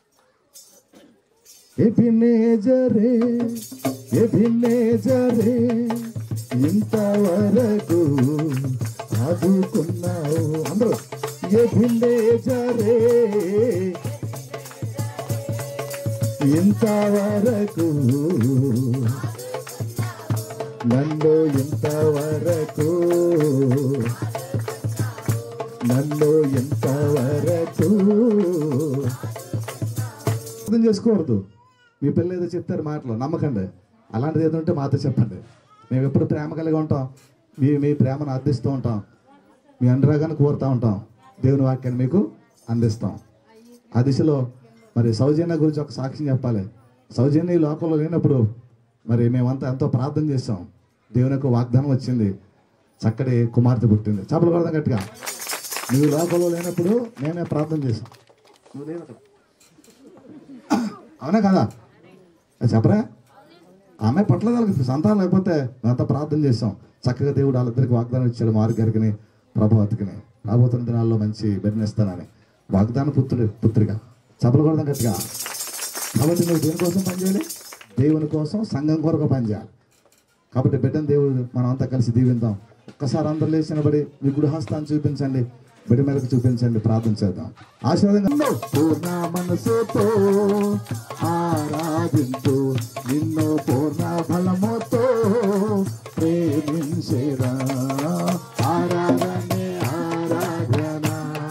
Speaker 4: ఎబినేజరే ఎబినేజరే ఇంతవరకు ఆదుకున్నావు అందరూ ఎబినేజరే ఇంతవరకు నన్ను ఇంతవరకు నన్ను ఇంతవరకు అర్థం చేసుకోకూడదు మీ పిల్లలు ఏదో చెప్తారు మాటలు నమ్మకండి అలాంటిది ఏదో ఉంటే మాతో చెప్పండి మేము ఎప్పుడు ప్రేమ కలిగి ఉంటాం మీ మీ ప్రేమను అందిస్తూ ఉంటాం మీ అనురాగాన్ని కోరుతూ ఉంటాం దేవుని వాక్యాన్ని మీకు అందిస్తాం ఆ దిశలో మరి సౌజన్య గురించి ఒక సాక్ష్యం చెప్పాలి సౌజన్య ఈ లోకంలో లేనప్పుడు మరి మేమంతా ఎంతో ప్రార్థన చేస్తాం దేవుని యొక్క వాగ్దానం వచ్చింది చక్కటి కుమార్తె పుట్టింది చెప్పలు కొడదాం గట్టిగా నువ్వు లోకంలో లేనప్పుడు మేమే ప్రార్థన చేసాం నువ్వు లేనప్పుడు అవునా కదా అది చెప్పరా ఆమె పట్ల సంతానం లేకపోతే మేమంతా ప్రార్థన చేస్తాం చక్కగా దేవుడు వాళ్ళిద్దరికి వాగ్దానం ఇచ్చాడు మారు గారికి ప్రభావతికిని రాబోతున్న దినాల్లో మంచి బెదినిస్తానని వాగ్దాన పుత్రుడు పుత్రిగా చపలు కొడదాం గట్టిగా కాబట్టి నువ్వు దేనికోసం పనిచేయాలి దేవుని కోసం సంఘం కొరకు పనిచేయాలి కాబట్టి బిడ్డను దేవుడు మనం అంతా కలిసి దీవిద్దాం ఒక్కసారి అందరు లేచినబడి మీ గుడిహస్తాన్ని చూపించండి బిడ్డ మీదకి చూపించండి ప్రార్థన చేద్దాం ఆశీర్వాదంగా పూర్ణ మనసుతో ఆరాధించు నిన్ను పూర్ణ బలముతో ప్రేమించేదా ఆరాధనే ఆరాధన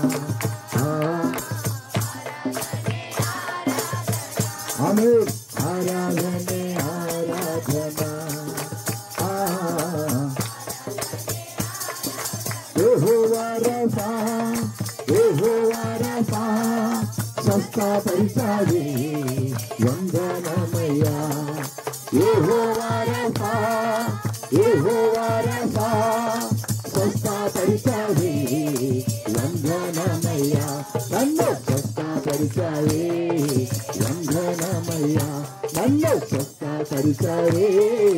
Speaker 4: ఆమె ఆరాధనే ఆరాధన ఆ యెహోవా రఫా యెహోవా రఫా స్వస్థపరిచావి వందనమయ్యా యెహోవా రఫా యెహోవా రఫా స్వస్థపరిచావి వందన
Speaker 5: వందనమయ్యా నన్ను స్వస్థపరిచావే వందనమయ్యా నన్ను స్వస్థపరిచావే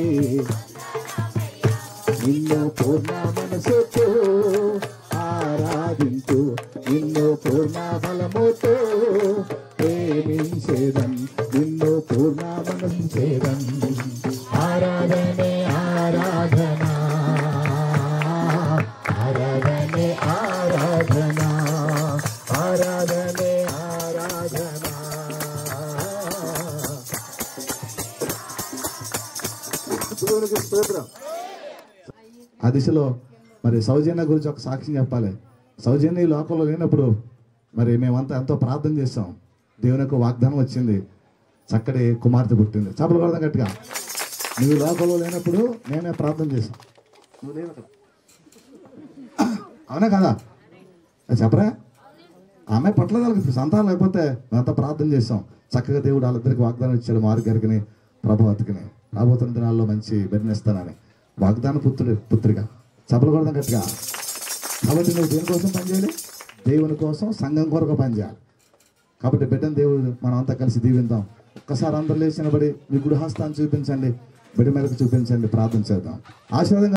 Speaker 5: నిన్ను పూర్ణ మనసుతో ఆరాధించు నిన్ను పూర్ణ బలముతో ప్రేమించేదన్ నిన్ను పూర్ణ మనసేదన్ ఆరాధనే ఆరాధన ఆరాధనే ఆరాధన ఆరాధనే ఆరాధన
Speaker 1: దేవునికి స్తోత్రం
Speaker 4: ఆ దిశలో మరి సౌజన్య గురించి ఒక సాక్ష్యం చెప్పాలి సౌజన్య ఈ లోకంలో లేనప్పుడు మరి మేమంతా ఎంతో ప్రార్థన చేస్తాం దేవుని యొక్క వాగ్దానం వచ్చింది చక్కటి కుమార్తె పుట్టింది చేపలు కొడదాం గట్టిగా నువ్వు ఈ లోకంలో లేనప్పుడు నేనే ప్రార్థన చేశాను నువ్వు లేవు అక్కడ అవునా కదా అది చెప్పరా ఆమె పట్ల వాళ్ళకి సంతానం లేకపోతే మేమంతా ప్రార్థన చేస్తాం చక్కగా దేవుడు వాళ్ళిద్దరికి వాగ్దానం ఇచ్చాడు మారు గారికి ప్రభావతికిని రాబోతున్న దినాల్లో మంచి బెదినిస్తానని వాగ్దాన పుత్రుడు పుత్రిక చపలు కొడదాం గట్టిగా కాబట్టి నువ్వు దేనికోసం పనిచేయాలి దేవుని కోసం సంఘం కొరకు పనిచేయాలి కాబట్టి బిడ్డను దేవుడు మనం అంతా కలిసి దీవిద్దాం ఒక్కసారి అందరు లేచినబడి మీ గుడిహస్తాన్ని చూపించండి బిడ్డ మీదకి చూపించండి ప్రార్థన చేద్దాం ఆశీర్వాదంగా